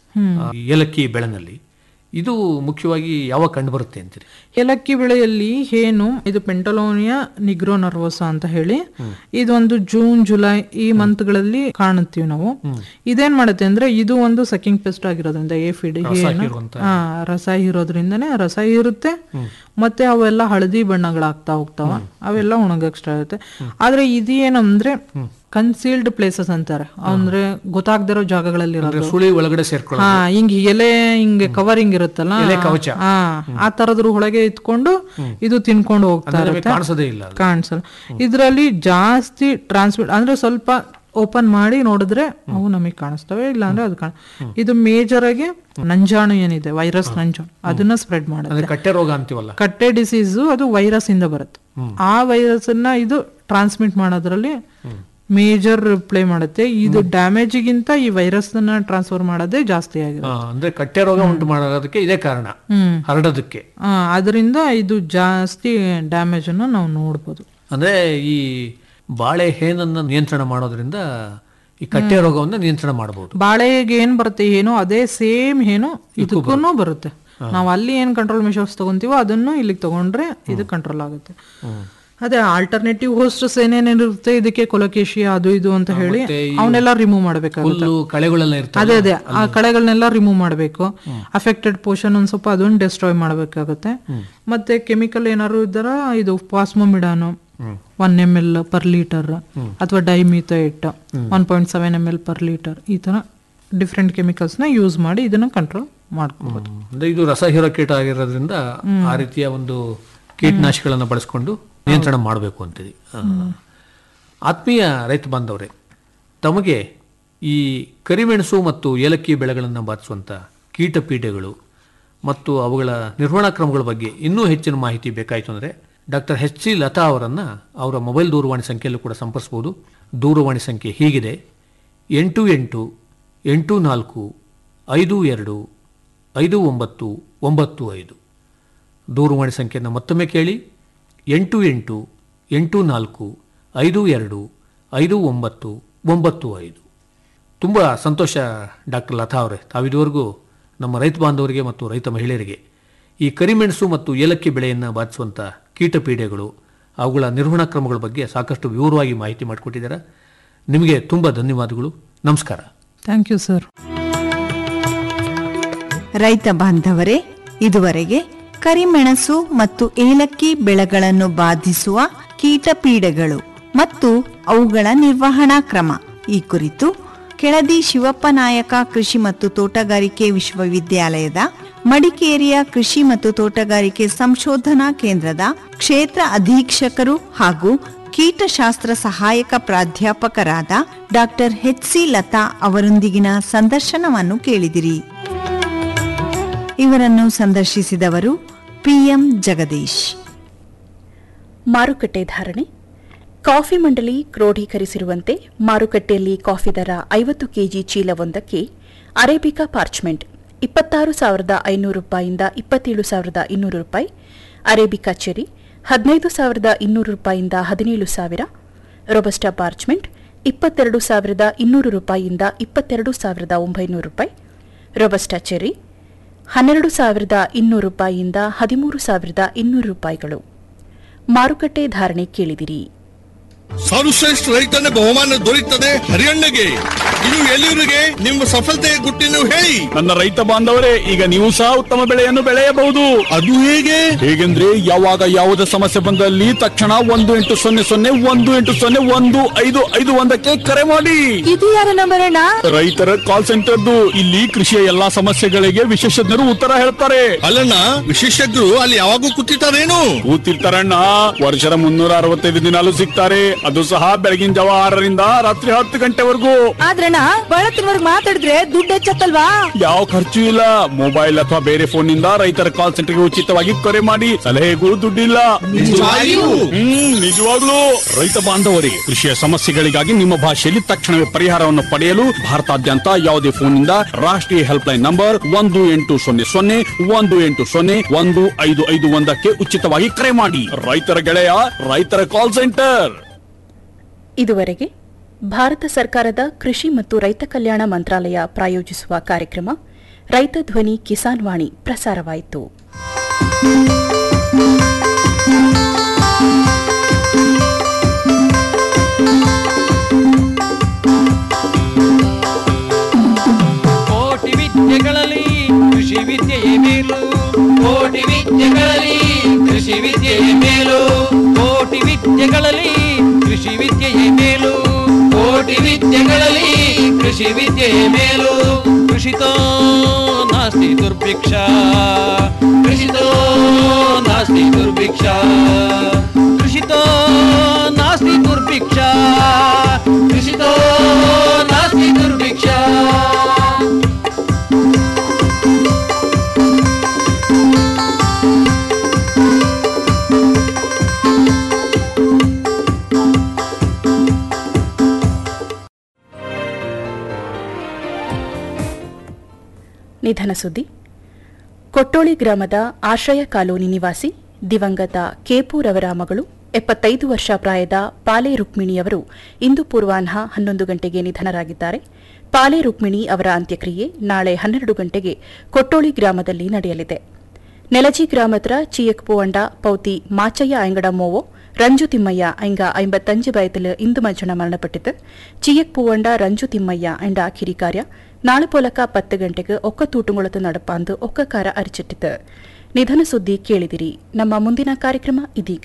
ಆ, ಏಲಕ್ಕಿ ಬೆಳೆನಲ್ಲಿ ಇದು ಮುಖ್ಯವಾಗಿ ಯಾವಾಗ ಕಂಡು ಬರುತ್ತೆ ಅಂತೀರಿ ಏಲಕ್ಕಿ ಬೆಳೆಯಲ್ಲಿ ಏನು ಇದು ಪೆಂಟಲೋನಿಯಾ ನಿಗ್ರೋ ನರ್ವೋಸ ಅಂತ ಹೇಳಿ ಇದೊಂದು ಜೂನ್ ಜುಲೈ ಈ ಮಂತ್ ಗಳಲ್ಲಿ ಕಾಣುತ್ತೀವಿ ನಾವು ಇದೇನ್ ಮಾಡುತ್ತೆ ಅಂದ್ರೆ ಇದು ಒಂದು ಸಕಿಂಗ್ ಪೆಸ್ಟ್ ಆಗಿರೋದ್ರಿಂದ ಏಫಿಡ್ ಏನು ಹಾ ರಸ ಹೀರೋದ್ರಿಂದನೇ ರಸ ಹೀರುತ್ತೆ ಮತ್ತೆ ಅವೆಲ್ಲ ಹಳದಿ ಬಣ್ಣಗಳಾಗ್ತಾ ಹೋಗ್ತಾವ ಅವೆಲ್ಲ ಒಣಗಕ್ ಸ್ಟಾರ್ಟ್ ಆಗುತ್ತೆ ಆದ್ರೆ ಇದೇನಂದ್ರೆ ಕನ್ಸೀಲ್ಡ್ ಪ್ಲೇಸಸ್ ಅಂತಾರೆ ಅಂದ್ರೆ ಗೊತ್ತಾಗ್ದಿರೋ ಜಾಗಗಳಲ್ಲಿ ಇರೋದು ಸುಳಿ ಒಳಗಡೆ ಸೇರ್ಕೊಳ್ಳೋದು ಹಾ ಹಿಂಗ್ ಎಲೆ ಹಿಂಗೆ ಕವರಿಂಗ್ ಇರುತ್ತಲ್ಲ ಕವಚ. ಹಾ ಆ ತರದ್ರ ಒಳಗೆ ಇಟ್ಕೊಂಡು ಇದು ತಿನ್ಕೊಂಡು ಹೋಗ್ತಾ ನಮಗೆ ಇರುತ್ತೆ ಕಾಣಿಸೋದೇ ಇಲ್ಲ ಅದು. ಕಾಣಿಸಲ್ಲ ಇದ್ರಲ್ಲಿ ಜಾಸ್ತಿ ಟ್ರಾನ್ಸ್ಮಿಟ್ ಅಂದ್ರೆ ಸ್ವಲ್ಪ ಓಪನ್ ಮಾಡಿ ನೋಡಿದ್ರೆ ಅವು ನಮಗೆ ಕಾಣಿಸ್ತವೆ ಇಲ್ಲ ಅಂದ್ರೆ ಅದು ಕಾಣ ಇದು ಮೇಜರ್ ಆಗಿ ನಂಜಾಣು ಏನಿದೆ ವೈರಸ್ ನಂಜಾಣು ಅದನ್ನ ಸ್ಪ್ರೆಡ್ ಮಾಡುತ್ತೆ ಅಂದ್ರೆ ಕಟ್ಟೆ ರೋಗ ಅಂತೀವಲ್ಲ ಕಟ್ಟೆ ಡಿಸೀಸ್ ಅದು ವೈರಸ್ ಇಂದ ಬರುತ್ತೆ ಆ ವೈರಸ್ ಅನ್ನ ಇದು ಟ್ರಾನ್ಸ್ಮಿಟ್ ಮಾಡೋದ್ರಲ್ಲಿ ಮೇಜರ್ ಪ್ಲೇ ಮಾಡುತ್ತೆ ಇದು ಡ್ಯಾಮೇಜಿಗಿಂತ ಈ ವೈರಸ್ ಅನ್ನ ಟ್ರಾನ್ಸ್ಫರ್ ಮಾಡೋದೇ ಜಾಸ್ತಿ ಆಗಿದೆ ಆ, ಅಂದ್ರೆ ಕಟ್ಟೆ ರೋಗ ಉಂಟು ಮಾಡೋದಕ್ಕೆ ಇದೇ ಕಾರಣ ಹ್ಮ್ ಹರಡೋದಕ್ಕೆ ಆ, ಅದರಿಂದ ಇದು ಜಾಸ್ತಿ ಡ್ಯಾಮೇಜ್ ಅನ್ನ ನಾವು ನೋಡ್ಬೋದು ಅಂದ್ರೆ ಈ ಬಾಳೆ ಹೇನನ್ನ ನಿಯಂತ್ರಣ ಮಾಡೋದ್ರಿಂದ ಈ ಕಟ್ಟೆ ರೋಗವನ್ನ ನಿಯಂತ್ರಣ ಮಾಡಬಹುದು ಬಾಳೆಗೆ ಏನ್ ಬರುತ್ತೆ ಏನೋ ಅದೇ ಸೇಮ್ ಏನೋ ಇದಕ್ಕೂ ಬರುತ್ತೆ ನಾವು ಅಲ್ಲಿ ಏನ್ ಕಂಟ್ರೋಲ್ ಮೆಷರ್ಸ್ ತಗೊಂತೀವೋ ಅದನ್ನು ಇಲ್ಲಿಗೆ ತಗೊಂಡ್ರೆ ಇದು ಕಂಟ್ರೋಲ್ ಆಗುತ್ತೆ ಅದೇ ಆಲ್ಟರ್ನೇಟಿವ್ ಹೋಸ್ಟಸ್ ಏನೇನಿರುತ್ತೆ ಇದಕ್ಕೆ ಕೊಲಕೇಶಿ ಅದು ಇದು ಅಂತ ಹೇಳಿ ಅವನ್ನೆಲ್ಲ ರಿಮೂವ್ ಮಾಡ್ಬೇಕಾಗುತ್ತೆ ಹುಲ್ಲು ಕಳೆಗಳೆಲ್ಲ ಇರ್ತವೆ ಅದೇ ಅದೇ ಆ ಕಳೆಗಳನ್ನೆಲ್ಲ ರಿಮೂವ್ ಮಾಡಬೇಕು ಅಫೆಕ್ಟೆಡ್ ಪೋರ್ಷನ್ ಒಂದ್ ಸ್ವಲ್ಪ ಅದನ್ನ ಡೆಸ್ಟ್ರಾಯ್ ಮಾಡಬೇಕಾಗುತ್ತೆ ಮತ್ತೆ ಕೆಮಿಕಲ್ ಏನಾದ್ರು ಇದ್ದಾರ ಇದು phosphamidon one M L per litre ಅಥವಾ dimethoate one point seven M L per litre ಈ ತರ ಡಿಫ್ರೆಂಟ್ ಕೆಮಿಕಲ್ಸ್ ನ ಯೂಸ್ ಮಾಡಿ ಇದನ್ನ ಕಂಟ್ರೋಲ್ ಮಾಡ್ಕೋಬಹುದು ಅಂದ್ರೆ ಇದು ರಸ ಹೀರೋ ಕೀಟ ಆಗಿರೋದ್ರಿಂದ ಆ ರೀತಿಯ ಒಂದು ಕೀಟನಾಶಕಗಳನ್ನು ಬಳಸ್ಕೊಂಡು ನಿಯಂತ್ರಣ ಮಾಡಬೇಕು ಅಂತೀರಿ ಆ. ಆತ್ಮೀಯ ರೈತ ಬಾಂಧವರೇ ತಮಗೆ ಈ ಕರಿಮೆಣಸು ಮತ್ತು ಏಲಕ್ಕಿ ಬೆಳೆಗಳನ್ನು ಬಾಧಿಸುವಂಥ ಕೀಟ ಪೀಡೆಗಳು ಮತ್ತು ಅವುಗಳ ನಿರ್ವಹಣಾ ಕ್ರಮಗಳ ಬಗ್ಗೆ ಇನ್ನೂ ಹೆಚ್ಚಿನ ಮಾಹಿತಿ ಬೇಕಾಯಿತು ಅಂದರೆ ಡಾಕ್ಟರ್ ಎಚ್ ಸಿ ಲತಾ ಅವರನ್ನು ಅವರ ಮೊಬೈಲ್ ದೂರವಾಣಿ ಸಂಖ್ಯೆಯಲ್ಲೂ ಕೂಡ ಸಂಪರ್ಸ್ಬೋದು ದೂರವಾಣಿ ಸಂಖ್ಯೆ ಹೀಗಿದೆ ಎಂಟು ಎಂಟು ಎಂಟು ನಾಲ್ಕು ಐದು ಎರಡು ಐದು ಒಂಬತ್ತು ಒಂಬತ್ತು ಐದು ದೂರವಾಣಿ ಸಂಖ್ಯೆಯನ್ನು ಮತ್ತೊಮ್ಮೆ ಕೇಳಿ ಎಂಟು ಎಂಟು ಎಂಟು ನಾಲ್ಕು ಐದು ಎರಡು ಐದು ಒಂಬತ್ತು ಒಂಬತ್ತು ಐದು ತುಂಬ ಸಂತೋಷ ಡಾಕ್ಟರ್ ಲತಾ ಅವರೇ ತಾವಿದುವರೆಗೂ ನಮ್ಮ ರೈತ ಬಾಂಧವರಿಗೆ ಮತ್ತು ರೈತ ಮಹಿಳೆಯರಿಗೆ ಈ ಕರಿಮೆಣಸು ಮತ್ತು ಏಲಕ್ಕಿ ಬೆಳೆಯನ್ನು ಬಾಧಿಸುವಂಥ ಕೀಟಪೀಡೆಗಳು ಅವುಗಳ ನಿರ್ವಹಣಾ ಕ್ರಮಗಳ ಬಗ್ಗೆ ಸಾಕಷ್ಟು ವಿವರವಾಗಿ ಮಾಹಿತಿ ಮಾಡಿಕೊಟ್ಟಿದ್ದಾರೆ ನಿಮಗೆ ತುಂಬ ಧನ್ಯವಾದಗಳು ನಮಸ್ಕಾರ ಥ್ಯಾಂಕ್ ಯು ಸರ್ ರೈತ ಬಾಂಧವರೇ ಇದುವರೆಗೆ ಕರಿಮೆಣಸು ಮತ್ತು ಏಲಕ್ಕಿ ಬೆಳೆಗಳನ್ನು ಬಾಧಿಸುವ ಕೀಟಪೀಡೆಗಳು ಮತ್ತು ಅವುಗಳ ನಿರ್ವಹಣಾ ಕ್ರಮ ಈ ಕುರಿತು ಕೆಳದಿ ಶಿವಪ್ಪ ನಾಯಕ ಕೃಷಿ ಮತ್ತು ತೋಟಗಾರಿಕೆ ವಿಶ್ವವಿದ್ಯಾಲಯದ ಮಡಿಕೇರಿಯ ಕೃಷಿ ಮತ್ತು ತೋಟಗಾರಿಕೆ ಸಂಶೋಧನಾ ಕೇಂದ್ರದ ಕ್ಷೇತ್ರ ಅಧೀಕ್ಷಕರು ಹಾಗೂ ಕೀಟಶಾಸ್ತ್ರ ಸಹಾಯಕ ಪ್ರಾಧ್ಯಾಪಕರಾದ ಡಾಕ್ಟರ್ ಎಚ್ ಸಿ ಲತಾ ಅವರೊಂದಿಗಿನ ಸಂದರ್ಶನವನ್ನು ಕೇಳಿದಿರಿ ಇವರನ್ನು ಸಂದರ್ಶಿಸಿದವರು ಪಿಎಂ ಜಗದೀಶ್ ಮಾರುಕಟ್ಟೆ ಧಾರಣೆ ಕಾಫಿ ಮಂಡಳಿ ಕ್ರೋಢೀಕರಿಸಿರುವಂತೆ ಮಾರುಕಟ್ಟೆಯಲ್ಲಿ ಕಾಫಿ ದರ ಐವತ್ತು ಕೆಜಿ ಚೀಲವೊಂದಕ್ಕೆ ಅರೇಬಿಕಾ ಪಾರ್ಚ್ಮೆಂಟ್ ಇಪ್ಪತ್ತಾರು ಸಾವಿರದ ಐನೂರು ರೂಪಾಯಿಯಿಂದ ಇಪ್ಪತ್ತೇಳು ಸಾವಿರದ ಇನ್ನೂರು ರೂಪಾಯಿ ಅರೇಬಿಕಾ ಚೆರಿ ಹದಿನೈದು ಸಾವಿರದ ಇನ್ನೂರು ರೂಪಾಯಿಯಿಂದ ಹದಿನೇಳು ಸಾವಿರ ರೊಬಸ್ಟಾ ಪಾರ್ಚ್ಮೆಂಟ್ ಇಪ್ಪತ್ತೆರಡು ಸಾವಿರದ ಇನ್ನೂರು ರೂಪಾಯಿಯಿಂದ ಇಪ್ಪತ್ತೆರಡು ಸಾವಿರದ ಒಂಬೈನೂರು ರೂಪಾಯಿ ರೊಬಸ್ಟಾ ಚೆರಿ ಹನ್ನೆರಡು ಸಾವಿರದ ಇನ್ನೂರು ರೂಪಾಯಿಯಿಂದ ಹದಿಮೂರು ಸಾವಿರದ ಇನ್ನೂರು ರೂಪಾಯಿಗಳು ಮಾರುಕಟ್ಟೆ ಧಾರಣೆ ಕೇಳಿದಿರಿ ಸರ್ವಶ್ರೇಷ್ಠ ರೈತನ ಬಹುಮಾನ ದೊರೆಯುತ್ತದೆ ಹರಿಯಣ್ಣಗೆ ಇದು ಎಲ್ಲಿವರಿಗೆ ನಿಮ್ಮ ಸಫಲತೆಯ ಗುಟ್ಟಿನ ಹೇಳಿ ನನ್ನ ರೈತ ಬಾಂಧವರೇ ಈಗ ನೀವು ಸಹ ಉತ್ತಮ ಬೆಳೆಯನ್ನು ಬೆಳೆಯಬಹುದು ಅದು ಹೇಗೆ ಹೇಗೆಂದ್ರೆ ಯಾವಾಗ ಯಾವುದೇ ಸಮಸ್ಯೆ ಬಂದಲ್ಲಿ ತಕ್ಷಣ ಒಂದು ಎಂಟು ಸೊನ್ನೆ ಸೊನ್ನೆ ಒಂದು ಎಂಟು ಸೊನ್ನೆ ಒಂದು ಐದು ಐದು ಒಂದಕ್ಕೆ ಕರೆ ಮಾಡಿ ಇದು ಯಾರ ನಂಬರ್ ಅಣ್ಣ ರೈತರ ಕಾಲ್ ಸೆಂಟರ್ದು ಇಲ್ಲಿ ಕೃಷಿಯ ಎಲ್ಲಾ ಸಮಸ್ಯೆಗಳಿಗೆ ವಿಶೇಷಜ್ಞರು ಉತ್ತರ ಹೇಳ್ತಾರೆ ಅಲ್ಲಣ್ಣ ವಿಶೇಷಜ್ಞರು ಅಲ್ಲಿ ಯಾವಾಗೂ ಕೂತಿರ್ತಾರೇನು ಕೂತಿರ್ತಾರಣ್ಣ ವರ್ಷದ ಮುನ್ನೂರ ಅರವತ್ತೈದು ದಿನಾಲು ಸಿಗ್ತಾರೆ ಅದು ಸಹ ಬೆಳಗಿನ ಜಾವ ಆರರಿಂದ ರಾತ್ರಿ ಹತ್ತು ಗಂಟೆವರೆಗೂ ಆದ್ರಣ್ಣ ಬಳತ್ತಿನವರ್ಗ್ ಮಾತಾಡಿದ್ರೆ ದುಡ್ಡು ಹೆಚ್ಚತ್ತಲ್ವಾ ಯಾವ ಖರ್ಚು ಇಲ್ಲ ಮೊಬೈಲ್ ಅಥವಾ ಬೇರೆ ಫೋನ್ ನಿಂದ ರೈತರ ಕಾಲ್ ಸೆಂಟರ್ಗೆ ಉಚಿತವಾಗಿ ಕರೆ ಮಾಡಿ ಸಲಹೆಗೂ ದುಡ್ಡಿಲ್ಲ ನಿಜವಾಗಿಯೂ? ಹ್ಮ್ ನಿಜವಾಗ್ಲೂ ರೈತ ಬಾಂಧವರೇ ಕೃಷಿಯ ಸಮಸ್ಯೆಗಳಿಗಾಗಿ ನಿಮ್ಮ ಭಾಷೆಯಲ್ಲಿ ತಕ್ಷಣವೇ ಪರಿಹಾರವನ್ನು ಪಡೆಯಲು ಭಾರತಾದ್ಯಂತ ಯಾವುದೇ ಫೋನ್ ನಿಂದ ರಾಷ್ಟ್ರೀಯ ಹೆಲ್ಪ್ ಲೈನ್ ನಂಬರ್ ಒಂದು ಎಂಟು ಸೊನ್ನೆ ಸೊನ್ನೆ ಒಂದು ಎಂಟು ಸೊನ್ನೆ ಒಂದು ಐದು ಐದು ಒಂದಕ್ಕೆ ಉಚಿತವಾಗಿ ಕರೆ ಮಾಡಿ ರೈತರ ಗೆಳೆಯ ರೈತರ ಕಾಲ್ ಸೆಂಟರ್ ಇದುವರೆಗೆ ಭಾರತ ಸರ್ಕಾರದ ಕೃಷಿ ಮತ್ತು ರೈತ ಕಲ್ಯಾಣ ಮಂತ್ರಾಲಯ ಪ್ರಾಯೋಜಿಸುವ ಕಾರ್ಯಕ್ರಮ ರೈತ ಧ್ವನಿ ಕಿಸಾನ್ ವಾಣಿ ಪ್ರಸಾರವಾಯಿತು ಕೋಟಿ ವಿದ್ಯೆಗಳಲ್ಲಿ ಕೃಷಿ ವಿದ್ಯೆಯೇ ಮೇಲು ಕೋಟಿ ವಿದ್ಯೆಗಳಲ್ಲಿ ಕೃಷಿ ವಿದ್ಯೆಯೇ ಮೇಲು ಕೋಟಿ ವಿದ್ಯೆಗಳಲ್ಲಿ ಕೃಷಿ ವಿದ್ಯೆಯೇ ಮೇಲು ಕೋಟಿ ವಿದ್ಯೆಗಳಲ್ಲಿ ಕೃಷಿ ವಿದ್ಯೆಯೇ ಮೇಲು ಕೃಷಿತೋ ನಾಸ್ತಿ ದುರ್ಭಿಕ್ಷ ಕೃಷಿತೋ ನಾಸ್ತಿ ದುರ್ಭಿಕ್ಷ ಕೃಷಿತೋ ನಾಸ್ತಿ ದುರ್ಭಿಕ್ಷ ಕೃಷಿತೋ ನಾಸ್ತಿ ದುರ್ಭಿಕ್ಷ ನಿಧನ ಸುದ್ದಿ ಕೊಟ್ಟೋಳಿ ಗ್ರಾಮದ ಆಶ್ರಯ ಕಾಲೋನಿ ನಿವಾಸಿ ದಿವಂಗತ ಕೇಪೂರವರ ಮಗಳು ಎಪ್ಪತ್ತೈದು ವರ್ಷ ಪ್ರಾಯದ ಪಾಲೆ ರುಕ್ಮಿಣಿಯವರು ಇಂದು ಪೂರ್ವಾಹ್ನ ಹನ್ನೊಂದು ಗಂಟೆಗೆ ನಿಧನರಾಗಿದ್ದಾರೆ ಪಾಲೆ ರುಕ್ಮಿಣಿ ಅವರ ಅಂತ್ಯಕ್ರಿಯೆ ನಾಳೆ ಹನ್ನೆರಡು ಗಂಟೆಗೆ ಕೊಟ್ಟೋಳಿ ಗ್ರಾಮದಲ್ಲಿ ನಡೆಯಲಿದೆ ನೆಲಜಿ ಗ್ರಾಮತ್ರ ಚಿಯಕ್ಪುವಂಡ ಪೌತಿ ಮಾಚಯ್ಯ ಐಂಗಡ ಮೋವೋ ರಂಜು ತಿಮ್ಮಯ್ಯ ಐಂಗ ಐಂಬತ್ತಂಜು ವಯத்தில் ಇಂದು ಮಜ್ಜನ ಮರಣಪಟ್ಟಿತು ಚಿಯಕ್ ಪೂವಂಡ ರಂಜು ತಿಮ್ಮಯ್ಯ ಐಂಡ ಕಿರಿ ಕಾರ್ಯ ನಾಳೆ ಪೋಲಕ ಪತ್ತು ಗಂಟೆಗೆ ಒಕ್ಕ ತೂಟುಂಗುಳತು ನಡಪಾಂದು ಒಕ್ಕ ಕಾರ ಅರಿಚಿಟ್ಟಿತು ನಿಧನ ಸುದ್ದಿ ಕೇಳಿದಿರಿ ನಮ್ಮ ಮುಂದಿನ ಕಾರ್ಯಕ್ರಮ ಇದೀಗ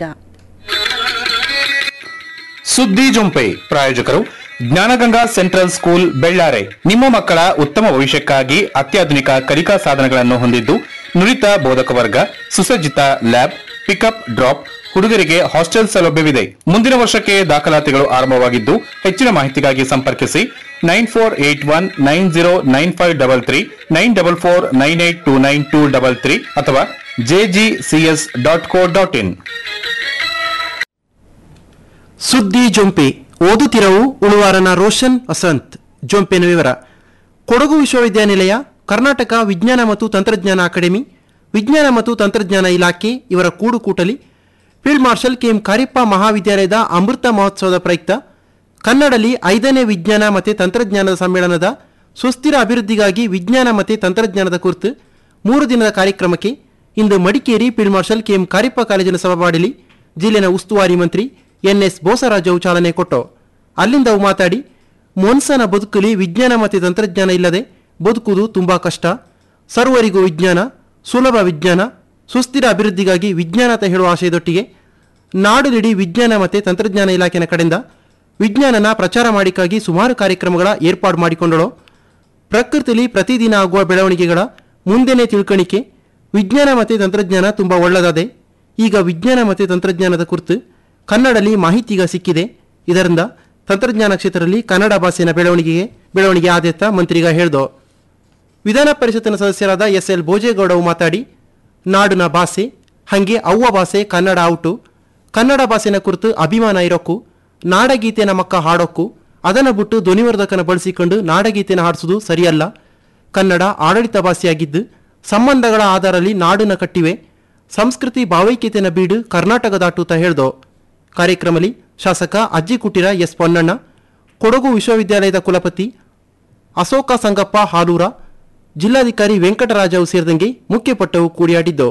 ಸುದ್ದಿ ಜೊಂಪೆ ಪ್ರಾಯೋಜಕರು ಜ್ಞಾನಗಂಗಾ ಸೆಂಟ್ರಲ್ ಸ್ಕೂಲ್ ಬೆಳ್ಳಾರೆ ನಿಮ್ಮ ಮಕ್ಕಳ ಉತ್ತಮ ಭವಿಷ್ಯಕ್ಕಾಗಿ ಅತ್ಯಾಧುನಿಕ ಕಲಿಕಾ ಸಾಧನಗಳನ್ನು ಹೊಂದಿದ್ದು ನುರಿತ ಬೋಧಕ ವರ್ಗ ಸುಸಜ್ಜಿತ ಲ್ಯಾಬ್ ಪಿಕಪ್ ಡ್ರಾಪ್ ಹುಡುಗರಿಗೆ ಹಾಸ್ಟೆಲ್ ಸೌಲಭ್ಯವಿದೆ ಮುಂದಿನ ವರ್ಷಕ್ಕೆ ದಾಖಲಾತಿಗಳು ಆರಂಭವಾಗಿದ್ದು ಹೆಚ್ಚಿನ ಮಾಹಿತಿಗಾಗಿ ಸಂಪರ್ಕಿಸಿ nine four eight one nine zero nine five double three nine double four nine eight two nine two double three ಅಥವಾ JGCS dot co dot in ಸುದ್ದಿ ಜೊಂಪೆ ಓದುತ್ತಿರವು ಉಳುವಾರನ ರೋಷನ್ ವಸಂತ್ ಜೊಂಪೆನ ವಿವರ ಕೊಡಗು ವಿಶ್ವವಿದ್ಯಾನಿಲಯ ಕರ್ನಾಟಕ ವಿಜ್ಞಾನ ಮತ್ತು ತಂತ್ರಜ್ಞಾನ ಅಕಾಡೆಮಿ ವಿಜ್ಞಾನ ಮತ್ತು ತಂತ್ರಜ್ಞಾನ ಇಲಾಖೆ ಇವರ ಕೂಡುಕೂಟಲಿ ಫೀಲ್ಡ್ ಮಾರ್ಷಲ್ ಕೆಎಂ ಕಾರಿಪ್ಪ ಮಹಾವಿದ್ಯಾಲಯದ ಅಮೃತ ಮಹೋತ್ಸವದ ಪ್ರಯುಕ್ತ ಕನ್ನಡಲ್ಲಿ ಐದನೇ ವಿಜ್ಞಾನ ಮತ್ತು ತಂತ್ರಜ್ಞಾನದ ಸಮ್ಮೇಳನದ ಸುಸ್ಥಿರ ಅಭಿವೃದ್ಧಿಗಾಗಿ ವಿಜ್ಞಾನ ಮತ್ತು ತಂತ್ರಜ್ಞಾನದ ಕುರಿತು ಮೂರು ದಿನದ ಕಾರ್ಯಕ್ರಮಕ್ಕೆ ಇಂದು ಮಡಿಕೇರಿ ಫೀಲ್ಡ್ ಮಾರ್ಷಲ್ ಕೆಎಂ ಕಾರಿಪ್ಪ ಕಾಲೇಜಿನ ಸಭಾವಾಡಿಲಿ ಜಿಲ್ಲೆನ ಉಸ್ತುವಾರಿ ಮಂತ್ರಿ ಎನ್ಎಸ್ ಬೋಸರಾಜವು ಚಾಲನೆ ಕೊಟ್ಟು ಅಲ್ಲಿಂದ ಅವು ಮಾತಾಡಿ ಮೊನ್ಸನ ಬದುಕಲಿ ವಿಜ್ಞಾನ ಮತ್ತು ತಂತ್ರಜ್ಞಾನ ಇಲ್ಲದೆ ಬದುಕುವುದು ತುಂಬಾ ಕಷ್ಟ ಸರ್ವರಿಗೂ ವಿಜ್ಞಾನ ಸುಲಭ ವಿಜ್ಞಾನ ಸುಸ್ಥಿರ ಅಭಿವೃದ್ಧಿಗಾಗಿ ವಿಜ್ಞಾನ ಅಂತ ಹೇಳುವ ಆಶಯದೊಟ್ಟಿಗೆ ನಾಡಿನಿಡೀ ವಿಜ್ಞಾನ ಮತ್ತು ತಂತ್ರಜ್ಞಾನ ಇಲಾಖೆನ ಕಡೆಯಿಂದ ವಿಜ್ಞಾನನ ಪ್ರಚಾರ ಮಾಡಿಕ್ಕಾಗಿ ಸುಮಾರು ಕಾರ್ಯಕ್ರಮಗಳ ಏರ್ಪಾಡು ಮಾಡಿಕೊಂಡಳು ಪ್ರಕೃತಿಲಿ ಪ್ರತಿದಿನ ಆಗುವ ಬೆಳವಣಿಗೆಗಳ ಮುಂದೆನೇ ತಿಳ್ಕಣಿಕೆ ವಿಜ್ಞಾನ ಮತ್ತು ತಂತ್ರಜ್ಞಾನ ತುಂಬ ಒಳ್ಳೆಯದಾದೆ ಈಗ ವಿಜ್ಞಾನ ಮತ್ತು ತಂತ್ರಜ್ಞಾನದ ಕುರಿತು ಕನ್ನಡಲ್ಲಿ ಮಾಹಿತಿಗ ಸಿಕ್ಕಿದೆ ಇದರಿಂದ ತಂತ್ರಜ್ಞಾನ ಕ್ಷೇತ್ರದಲ್ಲಿ ಕನ್ನಡ ಭಾಷೆಯ ಬೆಳವಣಿಗೆಗೆ ಬೆಳವಣಿಗೆ ಆದ್ಯತ ಮಂತ್ರಿಗ ಹೇಳ್ದು ವಿಧಾನ ಪರಿಷತ್ತಿನ ಸದಸ್ಯರಾದ ಎಸ್ ಎಲ್ ಭೋಜೇಗೌಡವು ಮಾತಾಡಿ ನಾಡಿನ ಭಾಷೆ ಹಂಗೆ ಅವ್ವ ಭಾಷೆ ಕನ್ನಡ ಔಟು ಕನ್ನಡ ಭಾಷೆನ ಕುರಿತು ಅಭಿಮಾನ ಇರೋಕ್ಕೂ ನಾಡಗೀತೆನ ಮಕ್ಕ ಹಾಡೋಕ್ಕೂ ಅದನ್ನು ಬಿಟ್ಟು ಧ್ವನಿವರ್ಧಕನ ಬಳಸಿಕೊಂಡು ನಾಡಗೀತೆನ ಹಾಡಿಸುವುದು ಸರಿಯಲ್ಲ ಕನ್ನಡ ಆಡಳಿತ ಭಾಷೆಯಾಗಿದ್ದು ಸಂಬಂಧಗಳ ಆಧಾರಲ್ಲಿ ನಾಡನ್ನ ಕಟ್ಟಿವೆ ಸಂಸ್ಕೃತಿ ಭಾವೈಕ್ಯತೆನ ಬೀಡು ಕರ್ನಾಟಕ ದಾಟುತ್ತ ಹೇಳ್ದೋ ಕಾರ್ಯಕ್ರಮದಲ್ಲಿ ಶಾಸಕ ಅಜ್ಜಿ ಕುಟಿರ ಎಸ್ ಪೊನ್ನಣ್ಣ ಕೊಡಗು ವಿಶ್ವವಿದ್ಯಾಲಯದ ಕುಲಪತಿ ಅಶೋಕ ಸಂಗಪ್ಪ ಹಾಲೂರ ಜಿಲ್ಲಾಧಿಕಾರಿ ವೆಂಕಟರಾಜವು ಸೇರಿದಂಗೆ ಮುಖ್ಯಪಟ್ಟವು ಕೂಡಿಯಾಡಿದ್ದು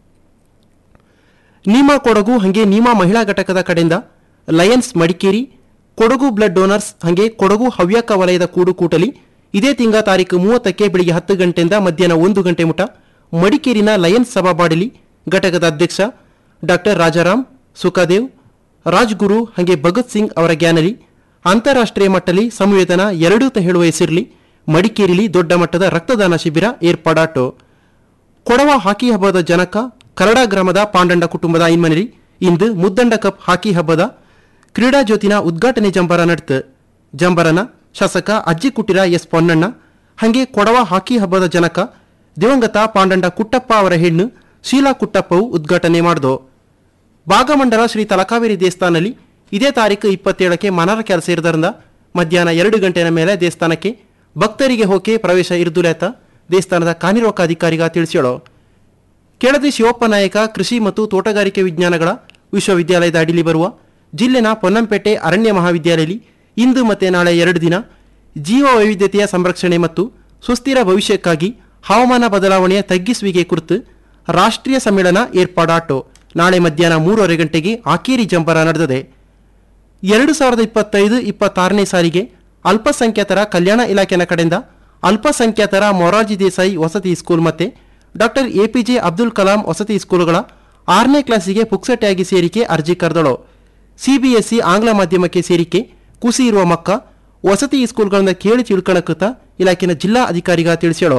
ನೀಮಾ ಕೊಡಗು ಹಂಗೆ ನೀಮಾ ಮಹಿಳಾ ಘಟಕದ ಕಡೆಯಿಂದ lions Madikeri Kodagu blood donors ಹಂಗೆ ಕೊಡಗು ಹವ್ಯಕ ವಲಯದ ಕೂಡುಕೂಟಲಿ ಇದೇ ತಿಂಗಳ ತಾರೀಕು ಮೂವತ್ತಕ್ಕೆ ಬೆಳಿಗ್ಗೆ ಹತ್ತು ಗಂಟೆಯಿಂದ ಮಧ್ಯಾಹ್ನ ಒಂದು ಗಂಟೆ ಮುಟ ಮಡಿಕೇರಿನ ಲಯನ್ಸ್ ಸಭಾಬಾಡಲಿ ಘಟಕದ ಅಧ್ಯಕ್ಷ ಡಾಕ್ಟರ್ ರಾಜಾರಾಮ್ ಸುಖದೇವ್ ರಾಜ್ಗುರು ಹಾಗೆ ಭಗತ್ ಸಿಂಗ್ ಅವರ ಗ್ಯಾನಲಿ ಅಂತಾರಾಷ್ಟ್ರೀಯ ಮಟ್ಟದಲ್ಲಿ ಸಂವೇದನ ಎರಡೂ ತ ಹೇಳುವ ಹೆಸರಿಲಿ ಮಡಿಕೇರಿಲಿ ದೊಡ್ಡ ಮಟ್ಟದ ರಕ್ತದಾನ ಶಿಬಿರ ಏರ್ಪಾಡಾಟು ಕೊಡವ ಹಾಕಿ ಹಬ್ಬದ ಜನಕ ಕರಡ ಗ್ರಾಮದ ಪಾಂಡಂಡ ಕುಟುಂಬದ ಐನ್ಮನೆಯಲ್ಲಿ ಇಂದು ಮುದ್ದಂಡ ಕಪ್ ಹಾಕಿ ಹಬ್ಬದ ಕ್ರೀಡಾ ಜ್ಯೋತಿನ ಉದ್ಘಾಟನೆ ಜಂಬರ ನಡೆತು ಜಂಬರನ ಶಾಸಕ ಅಜ್ಜಿ ಕುಟಿರ ಎಸ್ ಪೊನ್ನಣ್ಣ ಹಂಗೆ ಕೊಡವ ಹಾಕಿ ಹಬ್ಬದ ಜನಕ ದಿವಂಗತ ಪಾಂಡಂಡ ಕುಟ್ಟಪ್ಪ ಅವರ ಹೆಣ್ಣು ಶೀಲಾ ಕುಟ್ಟಪ್ಪವು ಉದ್ಘಾಟನೆ ಮಾಡಿದು ಭಾಗಮಂಡಲ ಶ್ರೀ ತಲಕಾವೇರಿ ದೇವಸ್ಥಾನದಲ್ಲಿ ಇದೇ ತಾರೀಕು ಇಪ್ಪತ್ತೇಳಕ್ಕೆ ಮನರ ಕೆಲಸ ಇರೋದ್ರಿಂದ ಮಧ್ಯಾಹ್ನ ಎರಡು ಗಂಟೆಯ ಮೇಲೆ ದೇವಸ್ಥಾನಕ್ಕೆ ಭಕ್ತರಿಗೆ ಹೋಕೆ ಪ್ರವೇಶ ಇರುದುಲೇತ ದೇವಸ್ಥಾನದ ಕಾರ್ಯನಿರ್ವಾಹಕ ಅಧಿಕಾರಿಗ ತಿಳಿಸ್ಯಾಳು ಕೆಳದಿ ಶಿವಪ್ಪ ನಾಯಕ ಕೃಷಿ ಮತ್ತು ತೋಟಗಾರಿಕೆ ವಿಜ್ಞಾನಗಳ ವಿಶ್ವವಿದ್ಯಾಲಯದ ಅಡಿಲಿ ಬರುವ ಜಿಲ್ಲೆನ ಪೊನ್ನಂಪೇಟೆ ಅರಣ್ಯ ಮಹಾವಿದ್ಯಾಲಯದಲ್ಲಿ ಇಂದು ಮತ್ತೆ ನಾಳೆ ಎರಡು ದಿನ ಜೀವ ವೈವಿಧ್ಯತೆಯ ಸಂರಕ್ಷಣೆ ಮತ್ತು ಸುಸ್ಥಿರ ಭವಿಷ್ಯಕ್ಕಾಗಿ ಹವಾಮಾನ ಬದಲಾವಣೆಯ ತಗ್ಗಿಸುವಿಕೆ ಕುರಿತು ರಾಷ್ಟ್ರೀಯ ಸಮ್ಮೇಳನ ಏರ್ಪಾಡಾಟು ನಾಳೆ ಮಧ್ಯಾಹ್ನ ಮೂರುವರೆ ಗಂಟೆಗೆ ಆಕೇರಿ ಜಂಬರ ನಡೆದಿದೆ ಎರಡು ಸಾವಿರದ ಇಪ್ಪತ್ತೈದು ಇಪ್ಪತ್ತಾರನೇ ಸಾರಿಗೆ ಅಲ್ಪಸಂಖ್ಯಾತರ ಕಲ್ಯಾಣ ಇಲಾಖೆನ ಕಡೆಯಿಂದ ಅಲ್ಪಸಂಖ್ಯಾತರ ಮೊರಾರ್ಜಿ ದೇಸಾಯಿ ವಸತಿ ಸ್ಕೂಲ್ ಮತ್ತೆ ಡಾಕ್ಟರ್ ಎಪಿಜೆ ಅಬ್ದುಲ್ ಕಲಾಂ ವಸತಿ ಸ್ಕೂಲ್ಗಳ ಆರನೇ ಕ್ಲಾಸಿಗೆ ಪುಕ್ಸಟೆಯಾಗಿ ಸೇರಿಕೆ ಅರ್ಜಿ ಕರೆದಳು ಸಿಬಿಎಸ್ಇ ಆಂಗ್ಲ ಮಾಧ್ಯಮಕ್ಕೆ ಸೇರಿಕೆ ಕುಸಿ ಇರುವ ಮಕ್ಕ ವಸತಿ ಸ್ಕೂಲ್ಗಳಿಂದ ಕೇಳಿ ತಿಳ್ಕಣಕುತ್ತ ಇಲಾಖೆನ ಜಿಲ್ಲಾ ಅಧಿಕಾರಿಗ ತಿಳಿಸ್ಯಾಳು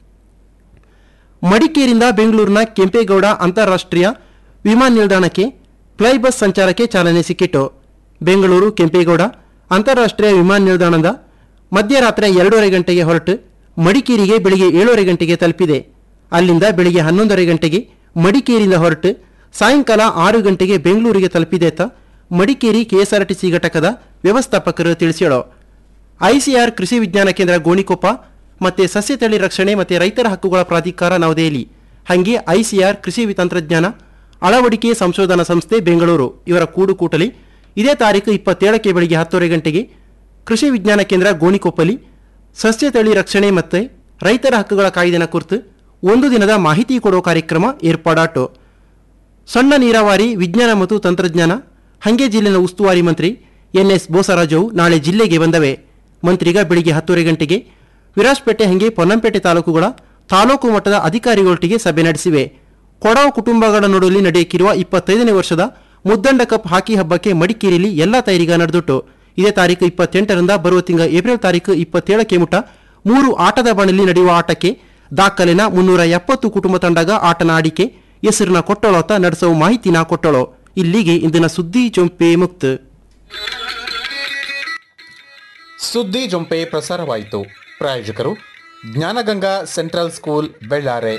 ಮಡಿಕೇರಿಯಿಂದ ಬೆಂಗಳೂರಿನ ಕೆಂಪೇಗೌಡ ಅಂತಾರಾಷ್ಟ್ರೀಯ ವಿಮಾನ ನಿಲ್ದಾಣಕ್ಕೆ ಫ್ಲೈ ಬಸ್ ಸಂಚಾರಕ್ಕೆ ಚಾಲನೆ ಸಿಕ್ಕಿತು ಬೆಂಗಳೂರು ಕೆಂಪೇಗೌಡ ಅಂತಾರಾಷ್ಟ್ರೀಯ ವಿಮಾನ ನಿಲ್ದಾಣದ ಮಧ್ಯರಾತ್ರಿ ಎರಡೂವರೆ ಗಂಟೆಗೆ ಹೊರಟು ಮಡಿಕೇರಿಗೆ ಬೆಳಿಗ್ಗೆ ಏಳೂವರೆ ಗಂಟೆಗೆ ತಲುಪಿದೆ ಅಲ್ಲಿಂದ ಬೆಳಿಗ್ಗೆ ಹನ್ನೊಂದೂವರೆ ಗಂಟೆಗೆ ಮಡಿಕೇರಿಯಿಂದ ಹೊರಟು ಸಾಯಂಕಾಲ ಆರು ಗಂಟೆಗೆ ಬೆಂಗಳೂರಿಗೆ ತಲುಪಿದೆ ಅಂತ ಮಡಿಕೇರಿ ಕೆಎಸ್ಆರ್ಟಿಸಿ ಘಟಕದ ವ್ಯವಸ್ಥಾಪಕರು ತಿಳಿಸ್ಯಾಳು ಐಸಿಆರ್ ಕೃಷಿ ವಿಜ್ಞಾನ ಕೇಂದ್ರ ಗೋಣಿಕೊಪ್ಪ ಮತ್ತೆ ಸಸ್ಯ ತಳಿ ರಕ್ಷಣೆ ಮತ್ತೆ ರೈತರ ಹಕ್ಕುಗಳ ಪ್ರಾಧಿಕಾರ ನವದೆಹಲಿ ಹಂಗೆ ಐಸಿಆರ್ ಕೃಷಿ ತಂತ್ರಜ್ಞಾನ ಅಳವಡಿಕೆ ಸಂಶೋಧನಾ ಸಂಸ್ಥೆ ಬೆಂಗಳೂರು ಇವರ ಕೂಡುಕೂಟಲಿ ಇದೇ ತಾರೀಕು ಇಪ್ಪತ್ತೇಳಕ್ಕೆ ಬೆಳಿಗ್ಗೆ ಹತ್ತುವರೆ ಗಂಟೆಗೆ ಕೃಷಿ ವಿಜ್ಞಾನ ಕೇಂದ್ರ ಗೋಣಿಕೊಪ್ಪಲಿ ಸಸ್ಯ ತಳಿ ರಕ್ಷಣೆ ಮತ್ತು ರೈತರ ಹಕ್ಕುಗಳ ಕಾಯ್ದೆನ ಕುರಿತು ಒಂದು ದಿನದ ಮಾಹಿತಿ ಕೊಡೋ ಕಾರ್ಯಕ್ರಮ ಏರ್ಪಾಡಾಟು ಸಣ್ಣ ನೀರಾವರಿ ವಿಜ್ಞಾನ ಮತ್ತು ತಂತ್ರಜ್ಞಾನ ಹಂಗೆ ಜಿಲ್ಲೆನ ಉಸ್ತುವಾರಿ ಮಂತ್ರಿ ಎನ್ಎಸ್ ಬೋಸರಾಜವು ನಾಳೆ ಜಿಲ್ಲೆಗೆ ಬಂದವೆ ಮಂತ್ರಿಗ ಬೆಳಿಗ್ಗೆ ಹತ್ತುವರೆ ಗಂಟೆಗೆ ವಿರಾಜ್ಪೇಟೆ ಹಂಗೆ ಪೊನ್ನಂಪೇಟೆ ತಾಲೂಕುಗಳ ತಾಲೂಕು ಮಟ್ಟದ ಅಧಿಕಾರಿಗಳೊಟ್ಟಿಗೆ ಸಭೆ ನಡೆಸಿವೆ ಕೊಡವ ಕುಟುಂಬಗಳ ನಡುವೆ ನಡೆಯುತ್ತಿರುವ ಇಪ್ಪತ್ತೈದನೇ ವರ್ಷದ ಮುದ್ದಂಡ ಕಪ್ ಹಾಕಿ ಹಬ್ಬಕ್ಕೆ ಮಡಿಕೇರಿಯಲ್ಲಿ ಎಲ್ಲ ತಯಾರಿಗ ನಡೆದುಟ್ಟು ಇದೇ ತಾರೀಕು ಇಪ್ಪತ್ತೆಂಟರಿಂದ ಬರುವ ತಿಂಗಳ ಏಪ್ರಿಲ್ ತಾರೀಕು ಇಪ್ಪತ್ತೇಳಕ್ಕೆ ಮುಟ ಮೂರು ಆಟದ ಬಣಲಿ ನಡೆಯುವ ಆಟಕ್ಕೆ ದಾಖಲೆನ ಮುನ್ನೂರ ಎಪ್ಪತ್ತು ಕುಟುಂಬ ತಂಡಗ ಆಟನ ಆಡಿಕೆ ಹೆಸರಿನ ಕೊಟ್ಟಳೋತ ನಡೆಸುವ ಮಾಹಿತಿನ ಕೊಟ್ಟಳೋ ಇಲ್ಲಿಗೆ ಇಂದಿನ ಸುದ್ದಿ ಚೊಂಪೆ ಮುಕ್ತ ಸುದ್ದಿ ಜೊಂಪೆ ಪ್ರಸಾರವಾಯಿತು ಪ್ರಾಯೋಜಕರು ಜ್ಞಾನಗಂಗಾ ಸೆಂಟ್ರಲ್ ಸ್ಕೂಲ್ ಬೆಳ್ಳಾರೆ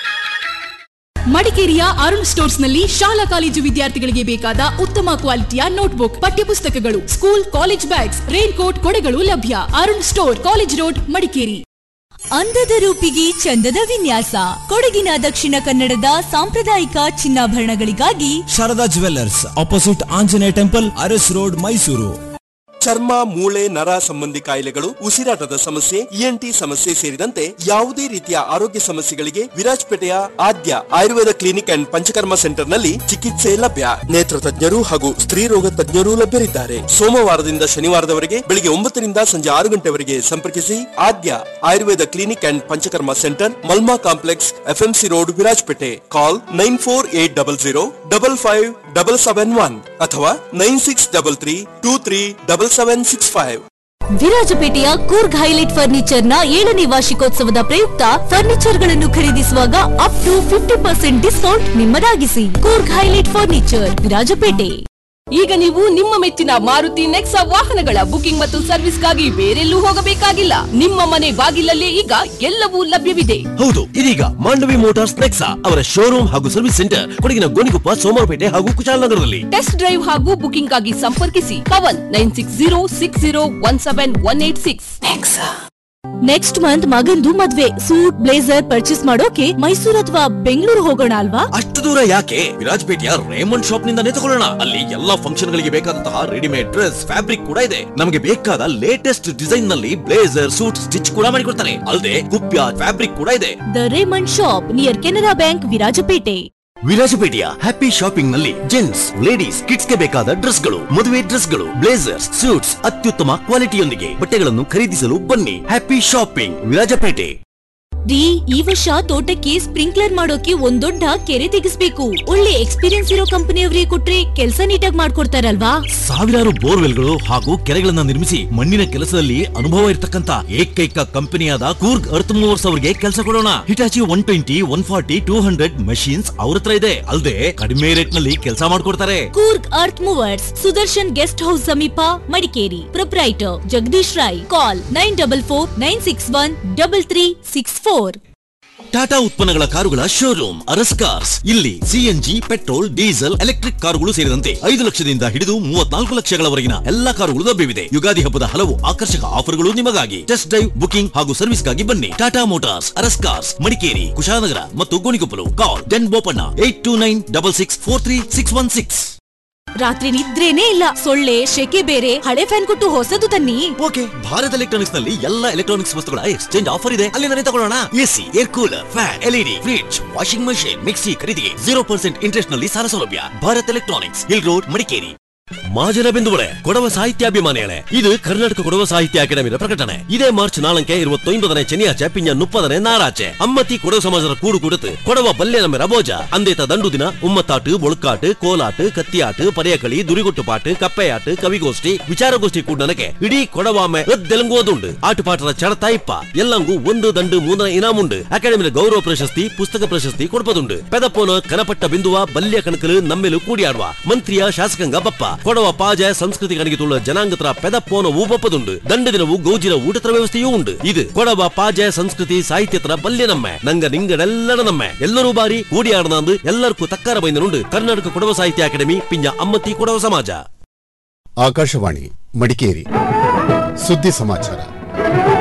ಮಡಿಕೇರಿಯ ಅರುಣ್ ಸ್ಟೋರ್ಸ್ ನಲ್ಲಿ ಶಾಲಾ ಕಾಲೇಜು ವಿದ್ಯಾರ್ಥಿಗಳಿಗೆ ಬೇಕಾದ ಉತ್ತಮ ಕ್ವಾಲಿಟಿಯ ನೋಟ್ಬುಕ್ ಪಠ್ಯಪುಸ್ತಕಗಳು school college bags rain coat ಕೊಡೆಗಳು ಲಭ್ಯ Arun store college road Madikeri ಅಂದದ ರೂಪಿಗೆ ಚಂದದ ವಿನ್ಯಾಸ ಕೊಡಗಿನ ದಕ್ಷಿಣ ಕನ್ನಡದ ಸಾಂಪ್ರದಾಯಿಕ ಚಿನ್ನಾಭರಣಗಳಿಗಾಗಿ Sharada jewellers opposite Anjaneya temple Aras road Mysuru ಚರ್ಮ ಮೂಳೆ ನರ ಸಂಬಂಧಿ ಕಾಯಿಲೆಗಳು ಉಸಿರಾಟದ ಸಮಸ್ಯೆ ಇಎನ್ಟಿ ಸಮಸ್ಯೆ ಸೇರಿದಂತೆ ಯಾವುದೇ ರೀತಿಯ ಆರೋಗ್ಯ ಸಮಸ್ಯೆಗಳಿಗೆ ವಿರಾಜ್ಪೇಟೆಯ Adya Ayurveda clinic and Panchakarma centre ನಲ್ಲಿ ಚಿಕಿತ್ಸೆ ಲಭ್ಯ ನೇತ್ರ ತಜ್ಞರು ಹಾಗೂ ಸ್ತ್ರೀ ರೋಗ ತಜ್ಞರು ಲಭ್ಯರಿದ್ದಾರೆ ಸೋಮವಾರದಿಂದ ಶನಿವಾರದವರೆಗೆ ಬೆಳಿಗ್ಗೆ ಒಂಬತ್ತರಿಂದ ಸಂಜೆ ಆರು ಗಂಟೆವರೆಗೆ ಸಂಪರ್ಕಿಸಿ Adya Ayurveda clinic and Panchakarma centre Malma complex FMC road Virajpet call nine four eight double zero double five double seven one ಅಥವಾ nine six double three two three double seven six five ವಿರಾಜಪೇಟೆಯ ಕೂರ್ಗ್ ಹೈಲೈಟ್ ಫರ್ನಿಚರ್ ನ ಏಳನೇ ವಾರ್ಷಿಕೋತ್ಸವದ ಪ್ರಯುಕ್ತ ಫರ್ನಿಚರ್ ಗಳನ್ನು ಖರೀದಿಸುವಾಗ up to fifty percent discount ನಿಮ್ಮದಾಗಿಸಿ Coorg highlight furniture Virajpet ಈಗ ನೀವು ನಿಮ್ಮ ಮೆಚ್ಚಿನ ಮಾರುತಿ ನೆಕ್ಸಾ ವಾಹನಗಳ ಬುಕಿಂಗ್ ಮತ್ತು ಸರ್ವಿಸ್ಗಾಗಿ ಬೇರೆಲ್ಲೂ ಹೋಗಬೇಕಾಗಿಲ್ಲ ನಿಮ್ಮ ಮನೆ ಬಾಗಿಲಲ್ಲೇ ಈಗ ಎಲ್ಲವೂ ಲಭ್ಯವಿದೆ ಹೌದು ಇದೀಗ ಮಾಂಡವಿ ಮೋಟಾರ್ಸ್ ನೆಕ್ಸಾ ಅವರ ಶೋರೂಮ್ ಹಾಗೂ ಸರ್ವಿಸ್ ಸೆಂಟರ್ ಕೊಡಗಿನ ಗೋಣಿಕೊಪ್ಪ ಸೋಮವಾರಪೇಟೆ ಹಾಗೂ ಕುಶಾಲನಗರದಲ್ಲಿ ಟೆಸ್ಟ್ ಡ್ರೈವ್ ಹಾಗೂ ಬುಕಿಂಗ್ ಆಗಿ ಸಂಪರ್ಕಿಸಿ Kavan nine six zero six zero one seven one eight six next month ಮಗಂದು ಮದ್ವೆ ಸೂಟ್ ಬ್ಲೇಸರ್ ಪರ್ಚೇಸ್ ಮಾಡೋಕೆ ಮೈಸೂರು ಅಥವಾ ಬೆಂಗಳೂರು ಹೋಗೋಣ ಅಲ್ವಾ ಅಷ್ಟು ದೂರ ಯಾಕೆ ವಿರಾಜಪೇಟೆಯ ರೇಮಂಡ್ ಶಾಪ್ ನಿಂದಾನೇ ತಗೊಳ್ಳೋಣ ಅಲ್ಲಿ ಎಲ್ಲಾ ಫಂಕ್ಷನ್ ಗಳಿಗೆ ಬೇಕಾದಂತಹ ರೆಡಿಮೇಡ್ ಡ್ರೆಸ್ ಫ್ಯಾಬ್ರಿಕ್ ಕೂಡ ಇದೆ ನಮಗೆ ಬೇಕಾದ ಲೇಟೆಸ್ಟ್ ಡಿಸೈನ್ ನಲ್ಲಿ ಬ್ಲೇಸರ್ ಸೂಟ್ ಸ್ಟಿಚ್ ಕೂಡ ಮಾಡಿಕೊಡ್ತಾರೆ ಅಲ್ಲದೆ ಕುಪ್ಯ ಫ್ಯಾಬ್ರಿಕ್ ಕೂಡ ಇದೆ the Raymond shop near Canara bank Virajpet ವಿರಾಜಪೇಟೆಯ ಹ್ಯಾಪಿ ಶಾಪಿಂಗ್ ನಲ್ಲಿ ಜೆಂಟ್ಸ್ ಲೇಡೀಸ್ ಕಿಡ್ಸ್ ಗೆ ಬೇಕಾದ ಡ್ರೆಸ್ಗಳು ಮದುವೆ ಡ್ರೆಸ್ಗಳು ಬ್ಲೇಸರ್ಸ್ ಸೂಟ್ಸ್ ಅತ್ಯುತ್ತಮ ಕ್ವಾಲಿಟಿಯೊಂದಿಗೆ ಬಟ್ಟೆಗಳನ್ನು ಖರೀದಿಸಲು ಬನ್ನಿ ಹ್ಯಾಪಿ ಶಾಪಿಂಗ್ ವಿರಾಜಪೇಟೆ ಡಿ ಈ ವರ್ಷ ತೋಟಕ್ಕೆ ಸ್ಪ್ರಿಂಕ್ಲರ್ ಮಾಡೋಕೆ ಒಂದ್ ದೊಡ್ಡ ಕೆರೆ ತೆಗಿಸ್ಬೇಕು ಒಳ್ಳೆ ಎಕ್ಸ್ಪೀರಿಯನ್ಸ್ ಇರೋ ಕಂಪನಿಯವರಿಗೆ ಕೊಟ್ರೆ ಕೆಲಸ ನೀಟಾಗಿ ಮಾಡ್ಕೊಡ್ತಾರಲ್ವಾ ಸಾವಿರಾರು ಬೋರ್ವೆಲ್ಗಳು ಹಾಗೂ ಕೆರೆಗಳನ್ನ ನಿರ್ಮಿಸಿ ಮಣ್ಣಿನ ಕೆಲಸದಲ್ಲಿ ಅನುಭವ ಇರತಕ್ಕಂತ ಏಕೈಕ ಕಂಪನಿಯಾದ ಕೂರ್ಗ್ ಅರ್ತ್ ಮೂವರ್ಸ್ ಅವರಿಗೆ ಕೆಲಸ ಕೊಡೋಣ Hitachi one twenty one forty two hundred machines ಅವ್ರ ಹತ್ರ ಇದೆ ಅಲ್ಲದೆ ಕಡಿಮೆ ರೇಟ್ ನಲ್ಲಿ ಕೆಲಸ ಮಾಡ್ಕೊಡ್ತಾರೆ Coorg earth movers Sudarshan guest house ಸಮೀಪ Madikeri proprietor Jagadish Rai call nine double four nine six one double three six four Tata ಉತ್ಪನ್ನಗಳ ಕಾರುಗಳ ಶೋರೂಮ್ ಅರಸ್ ಕಾರ್ಸ್ ಇಲ್ಲಿ ಸಿಎನ್ಜಿ ಪೆಟ್ರೋಲ್ ಡೀಸೆಲ್ ಎಲೆಕ್ಟ್ರಿಕ್ ಕಾರುಗಳು ಸೇರಿದಂತೆ ಐದು ಲಕ್ಷದಿಂದ ಹಿಡಿದು ಮೂವತ್ನಾಲ್ಕು ಲಕ್ಷಗಳವರೆಗಿನ ಎಲ್ಲಾ ಕಾರುಗಳು ಲಭ್ಯವಿದೆ ಯುಗಾದಿ ಹಬ್ಬದ ಹಲವು ಆಕರ್ಷಕ ಆಫರ್ಗಳು ನಿಮಗಾಗಿ ಟೆಸ್ಟ್ ಡ್ರೈವ್ ಬುಕಿಂಗ್ ಹಾಗೂ ಸರ್ವಿಸ್ಗಾಗಿ ಬನ್ನಿ ಟಾಟಾ ಮೋಟಾರ್ಸ್ ಅರಸ್ ಕಾರ್ಸ್ ಮಡಿಕೇರಿ ಕುಶಾಲನಗರ ಮತ್ತು Gonikoppal call Den Bopanna eight two nine double six four three six one six ರಾತ್ರಿ ನಿದ್ರೇನೇ ಇಲ್ಲ ಸೊಳ್ಳೆ ಶೆಕೆ ಬೇರೆ ಹಳೆ ಫ್ಯಾನ್ ಕೊಟ್ಟು ಹೊಸದು ತನ್ನಿ ಓಕೆ ಭಾರತ್ ಎಲೆಕ್ಟ್ರಾನಿಕ್ಸ್ ನಲ್ಲಿ ಎಲ್ಲ ಎಲೆಕ್ಟ್ರಾನಿಕ್ಸ್ ವಸ್ತುಗಳ ಎಕ್ಸ್ಚೇಂಜ್ ಆಫರ್ ಇದೆ ಅಲ್ಲಿಂದಲೇ ತಗೊಳ್ಳೋಣ AC air cooler fan LED fridge washing machine mixie ಖರೀದಿಗೆ ಜೀರೋ ಪರ್ಸೆಂಟ್ ಇಂಟ್ರೆಸ್ಟ್ ನಲ್ಲಿ ಸಾಲ ಸೌಲಭ್ಯ Bharat electronics hill road Madikeri ಮಾಜನ ಬಿಂದುವಳೆ ಕೊಡವ ಸಾಹಿತ್ಯಾಭಿಮಾನಿಗಳೇ ಇದು ಕರ್ನಾಟಕ ಕೊಡವ ಸಾಹಿತ್ಯ ಅಕಾಡೆಮಿಯ ಪ್ರಕಟಣೆ ಇದೇ ಮಾರ್ಚ್ ನಾಲ್ಕೆ ഇരുപത്തൊൻപതിനെ ശനിയാഴ്ച പിന്നെ മുപ്പതിനെ ഞായറാഴ്ച അമ്മത്തി കുടവ സമാജರ ಕೂಡು ಕುಡತು ಕೊಡವ ಬಲ್ಲೆ ನಮ್ಮ ರಬೋಜ ಅಂದೇತ ದಂಡು ದಿನ ಉಮ್ಮತ್ತಾಟು ಬೊಳ್ಕಾಟು ಕೋಲಾಟು ಕತ್ತಿಯಾಟು ಪರ್ಯಕಳಿ ದುರಿಗೊಟ್ಟುಪಾಟು ಕಪ್ಪೆಯಾಟು ಕವಿಗೋಷ್ಠಿ ವಿಚಾರಗೋಷ್ಠಿ ಕೂಡನಕ್ಕೆ ಇಡೀ ಕೊಡವಾಮೆ ಎದ್ದೆಲಂಗುವುದುಂಡು ಆಟಪಾಟರ ಚಡತ ಇಪ್ಪ ಎಲ್ಲಂಗೂ ಒಂದು ದಂಡು ಮೂನ ಇನಾಮುಂಡು ಅಕಾಡೆಮಿಯ ಗೌರವ ಪ್ರಶಸ್ತಿ ಪುಸ್ತಕ ಪ್ರಶಸ್ತಿ ಕೊಡ್ಪದುಂಡು ಪೆದಪೋನ ಕನಪಟ್ಟ ಬಿಂದುವ ಬಲ್ಯ ಕಣಕಲು ನಮ್ಮೆಲು ಕೂಡಿಯಾಡುವ ಮಂತ್ರಿಯ ಶಾಸಕಾಂಗ ಬಪ್ಪ ಕೊಡವ ಪಾಜ ಸಂಸ್ಕೃತಿ ಕಣಗಿತುಳ್ಳ ಜನಾಂಗತರ ಪೆದಪೋನ ಊಬಪ್ಪದುಂಡು ದಂಡ ದಿನವು ಗೌಜಿರ ಊಟತರ ವ್ಯವಸ್ಥೆಯೂ ಉಂಡು ಇದು ಕೊಡವ ಪಾಜ ಸಂಸ್ಕೃತಿ ಸಾಹಿತ್ಯತರ ಬಲ್ಯ ನಮ್ಮೆ ನಂಗ ನಿಂಗಡೆಲ್ಲರ ನಮ್ಮೆ ಎಲ್ಲರೂ ಬಾರಿ ಕೂಡಿಯಾಡನ ಅಂದು ಎಲ್ಲರಿಗೂ ತಕ್ಕಾರ ಬೈದನುಂಡು ಕರ್ನಾಟಕ ಕೊಡವ ಸಾಹಿತ್ಯ ಅಕಾಡೆಮಿ ಪಿಂಜ ಅಮ್ಮತ್ತಿ ಕೊಡವ ಸಮಾಜ ಆಕಾಶವಾಣಿ ಮಡಿಕೇರಿ ಸುದ್ದಿ ಸಮಾಚಾರ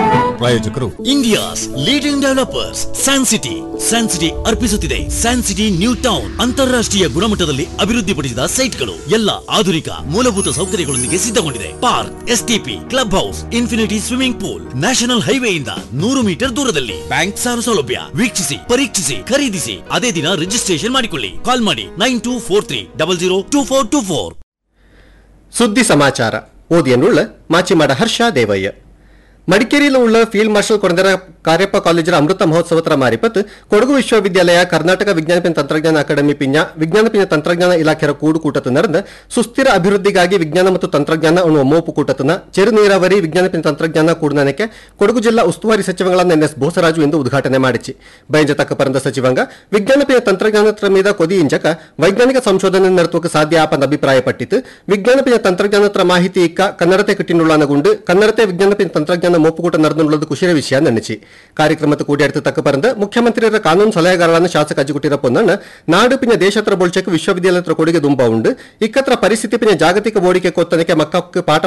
ಪ್ರಾಯೋಜಕರು India's leading developers San City San City ಅರ್ಪಿಸುತ್ತಿದೆ ಸ್ಯಾನ್ ಸಿಟಿ ನ್ಯೂ ಟೌನ್ ಅಂತಾರಾಷ್ಟ್ರೀಯ ಗುಣಮಟ್ಟದಲ್ಲಿ ಅಭಿವೃದ್ಧಿಪಡಿಸಿದ ಸೈಟ್ಗಳು ಎಲ್ಲ ಆಧುನಿಕ ಮೂಲಭೂತ ಸೌಕರ್ಯಗಳೊಂದಿಗೆ ಸಿದ್ಧಗೊಂಡಿದೆ park STP club house infinity swimming pool national ಹೈವೇಯಿಂದ ನೂರು ಮೀಟರ್ ದೂರದಲ್ಲಿ ಬ್ಯಾಂಕ್ ಸಾಲ ಸೌಲಭ್ಯ ವೀಕ್ಷಿಸಿ ಪರೀಕ್ಷಿಸಿ ಖರೀದಿಸಿ ಅದೇ ದಿನ ರಿಜಿಸ್ಟ್ರೇಷನ್ ಮಾಡಿಕೊಳ್ಳಿ ಕಾಲ್ ಮಾಡಿ nine two four three double zero two four two four ಸುದ್ದಿ ಸಮಾಚಾರ ಓದಿಯನ್ನುಳ್ಳ ಮಾಚಿಮಾಡ ಹರ್ಷ ದೇವಯ್ಯ ಮಡಿಕೇರಿயில் உள்ள ಫೀಲ್ಡ್ ಮಾರ್ಷಲ್ ಕೊಡಂದರ ಕಾರ್ಯಪ್ಪ ಕಾಲೇಜರ ಅಮೃತ ಮಹೋತ್ಸವತರ ಮಾರಿಪತ್ ಕೊಡಗು ವಿಶ್ವವಿದ್ಯಾಲಯ ಕರ್ನಾಟಕ ವಿಜ್ಞಾನ ಪಿನ ತಂತ್ರಜ್ಞಾನ ಅಕಾಡೆಮಿ ಪಿಂಜ ವಿಜ್ಞಾನ ಪಿನ ತಂತ್ರಜ್ಞಾನ ಇಲಾಖೆಯ ಕೂಡು ಕೂಟತ್ತು ನಡೆದ ಸುಸ್ಥಿರ ಅಭಿವೃದ್ಧಿಗಾಗಿ ವಿಜ್ಞಾನ ಮತ್ತು ತಂತ್ರಜ್ಞಾನ ಅನ್ನುವ ಮೋಪು ಕೂಟತನ ಚೆರು ನೀರಾವರಿ ವಿಜ್ಞಾನ ಪಿನ ತಂತ್ರಜ್ಞಾನ ಕೂಡನಕ್ಕೆ ಕೊಡಗು ಜಿಲ್ಲಾ ಉಸ್ತುವಾರಿ ಸಚಿವಗಳನ್ನ ಎನ್ ಎಸ್ ಬೋಸರಾಜು ಎಂದು ಉದ್ಘಾಟನೆ ಮಾಡಿಸಿ ಬೈಂಜ ತಕ್ಕ ಪರಂದ ಸಚಿವಂಗ ವಿಜ್ಞಾನ ಪಿನ ತಂತ್ರಜ್ಞಾನತ್ರ ಮೀದ ಕೊದಿ ಇಂಜಕ ವೈಜ್ಞಾನಿಕ ಸಂಶೋಧನೆ ನಡೆಸುವಕ್ಕೆ ಸಾಧ್ಯ ಆಪಂದ ಅಭಿಪ್ರಾಯಪಟ್ಟಿತು ವಿಜ್ಞಾನ ಪಿನ ತಂತ್ರಜ್ಞಾನತ್ರ ಮಾಹಿತಿ ಇಕ್ಕ ಕನ್ನಡತೆ ಕಿಟ್ಟಿನುಳ್ಳಾನಗುಂಡು ಕನ್ನಡತೆ ವಿಜ್ಞಾನ ಪಿನ ತಂತ್ರಜ್ಞಾನ ಮೋಪುಕೂಟ ನಡೆದುಳ್ಳದು ಖುಷಿಯ ವಿಷಯ ನೆನಚಿ ಕಾರ್ಯಕ್ರಮದ ಕೂಡಿಯಾಡ್ತು ತಕ್ಕ ಪರಂದ ಮುಖ್ಯಮಂತ್ರಿಯರ ಕಾನೂನು ಸಲಹೆಗಾರರನ್ನು ಶಾಸಕ ಅಜ್ಜಿಗುಟ್ಟಿರ ಪೊನ್ನಣ್ಣ ನಾಡು ಪಿನ ದೇಶತ್ರ ಬೊಳ್ಚಕ್ಕೆ ವಿಶ್ವವಿದ್ಯಾಲಯತ್ರ ಕೊಡುಗೆ ದುಂಬ ಉಂಡು ಇಕ್ಕತ್ರ ಪರಿಸ್ಥಿತಿ ಪಿನ ಜಾಗತಿಕ ಓಡಿಕೆ ಕೊತ್ತನಕ್ಕೆ ಮಕ್ಕಕ್ಕೆ ಪಾಠ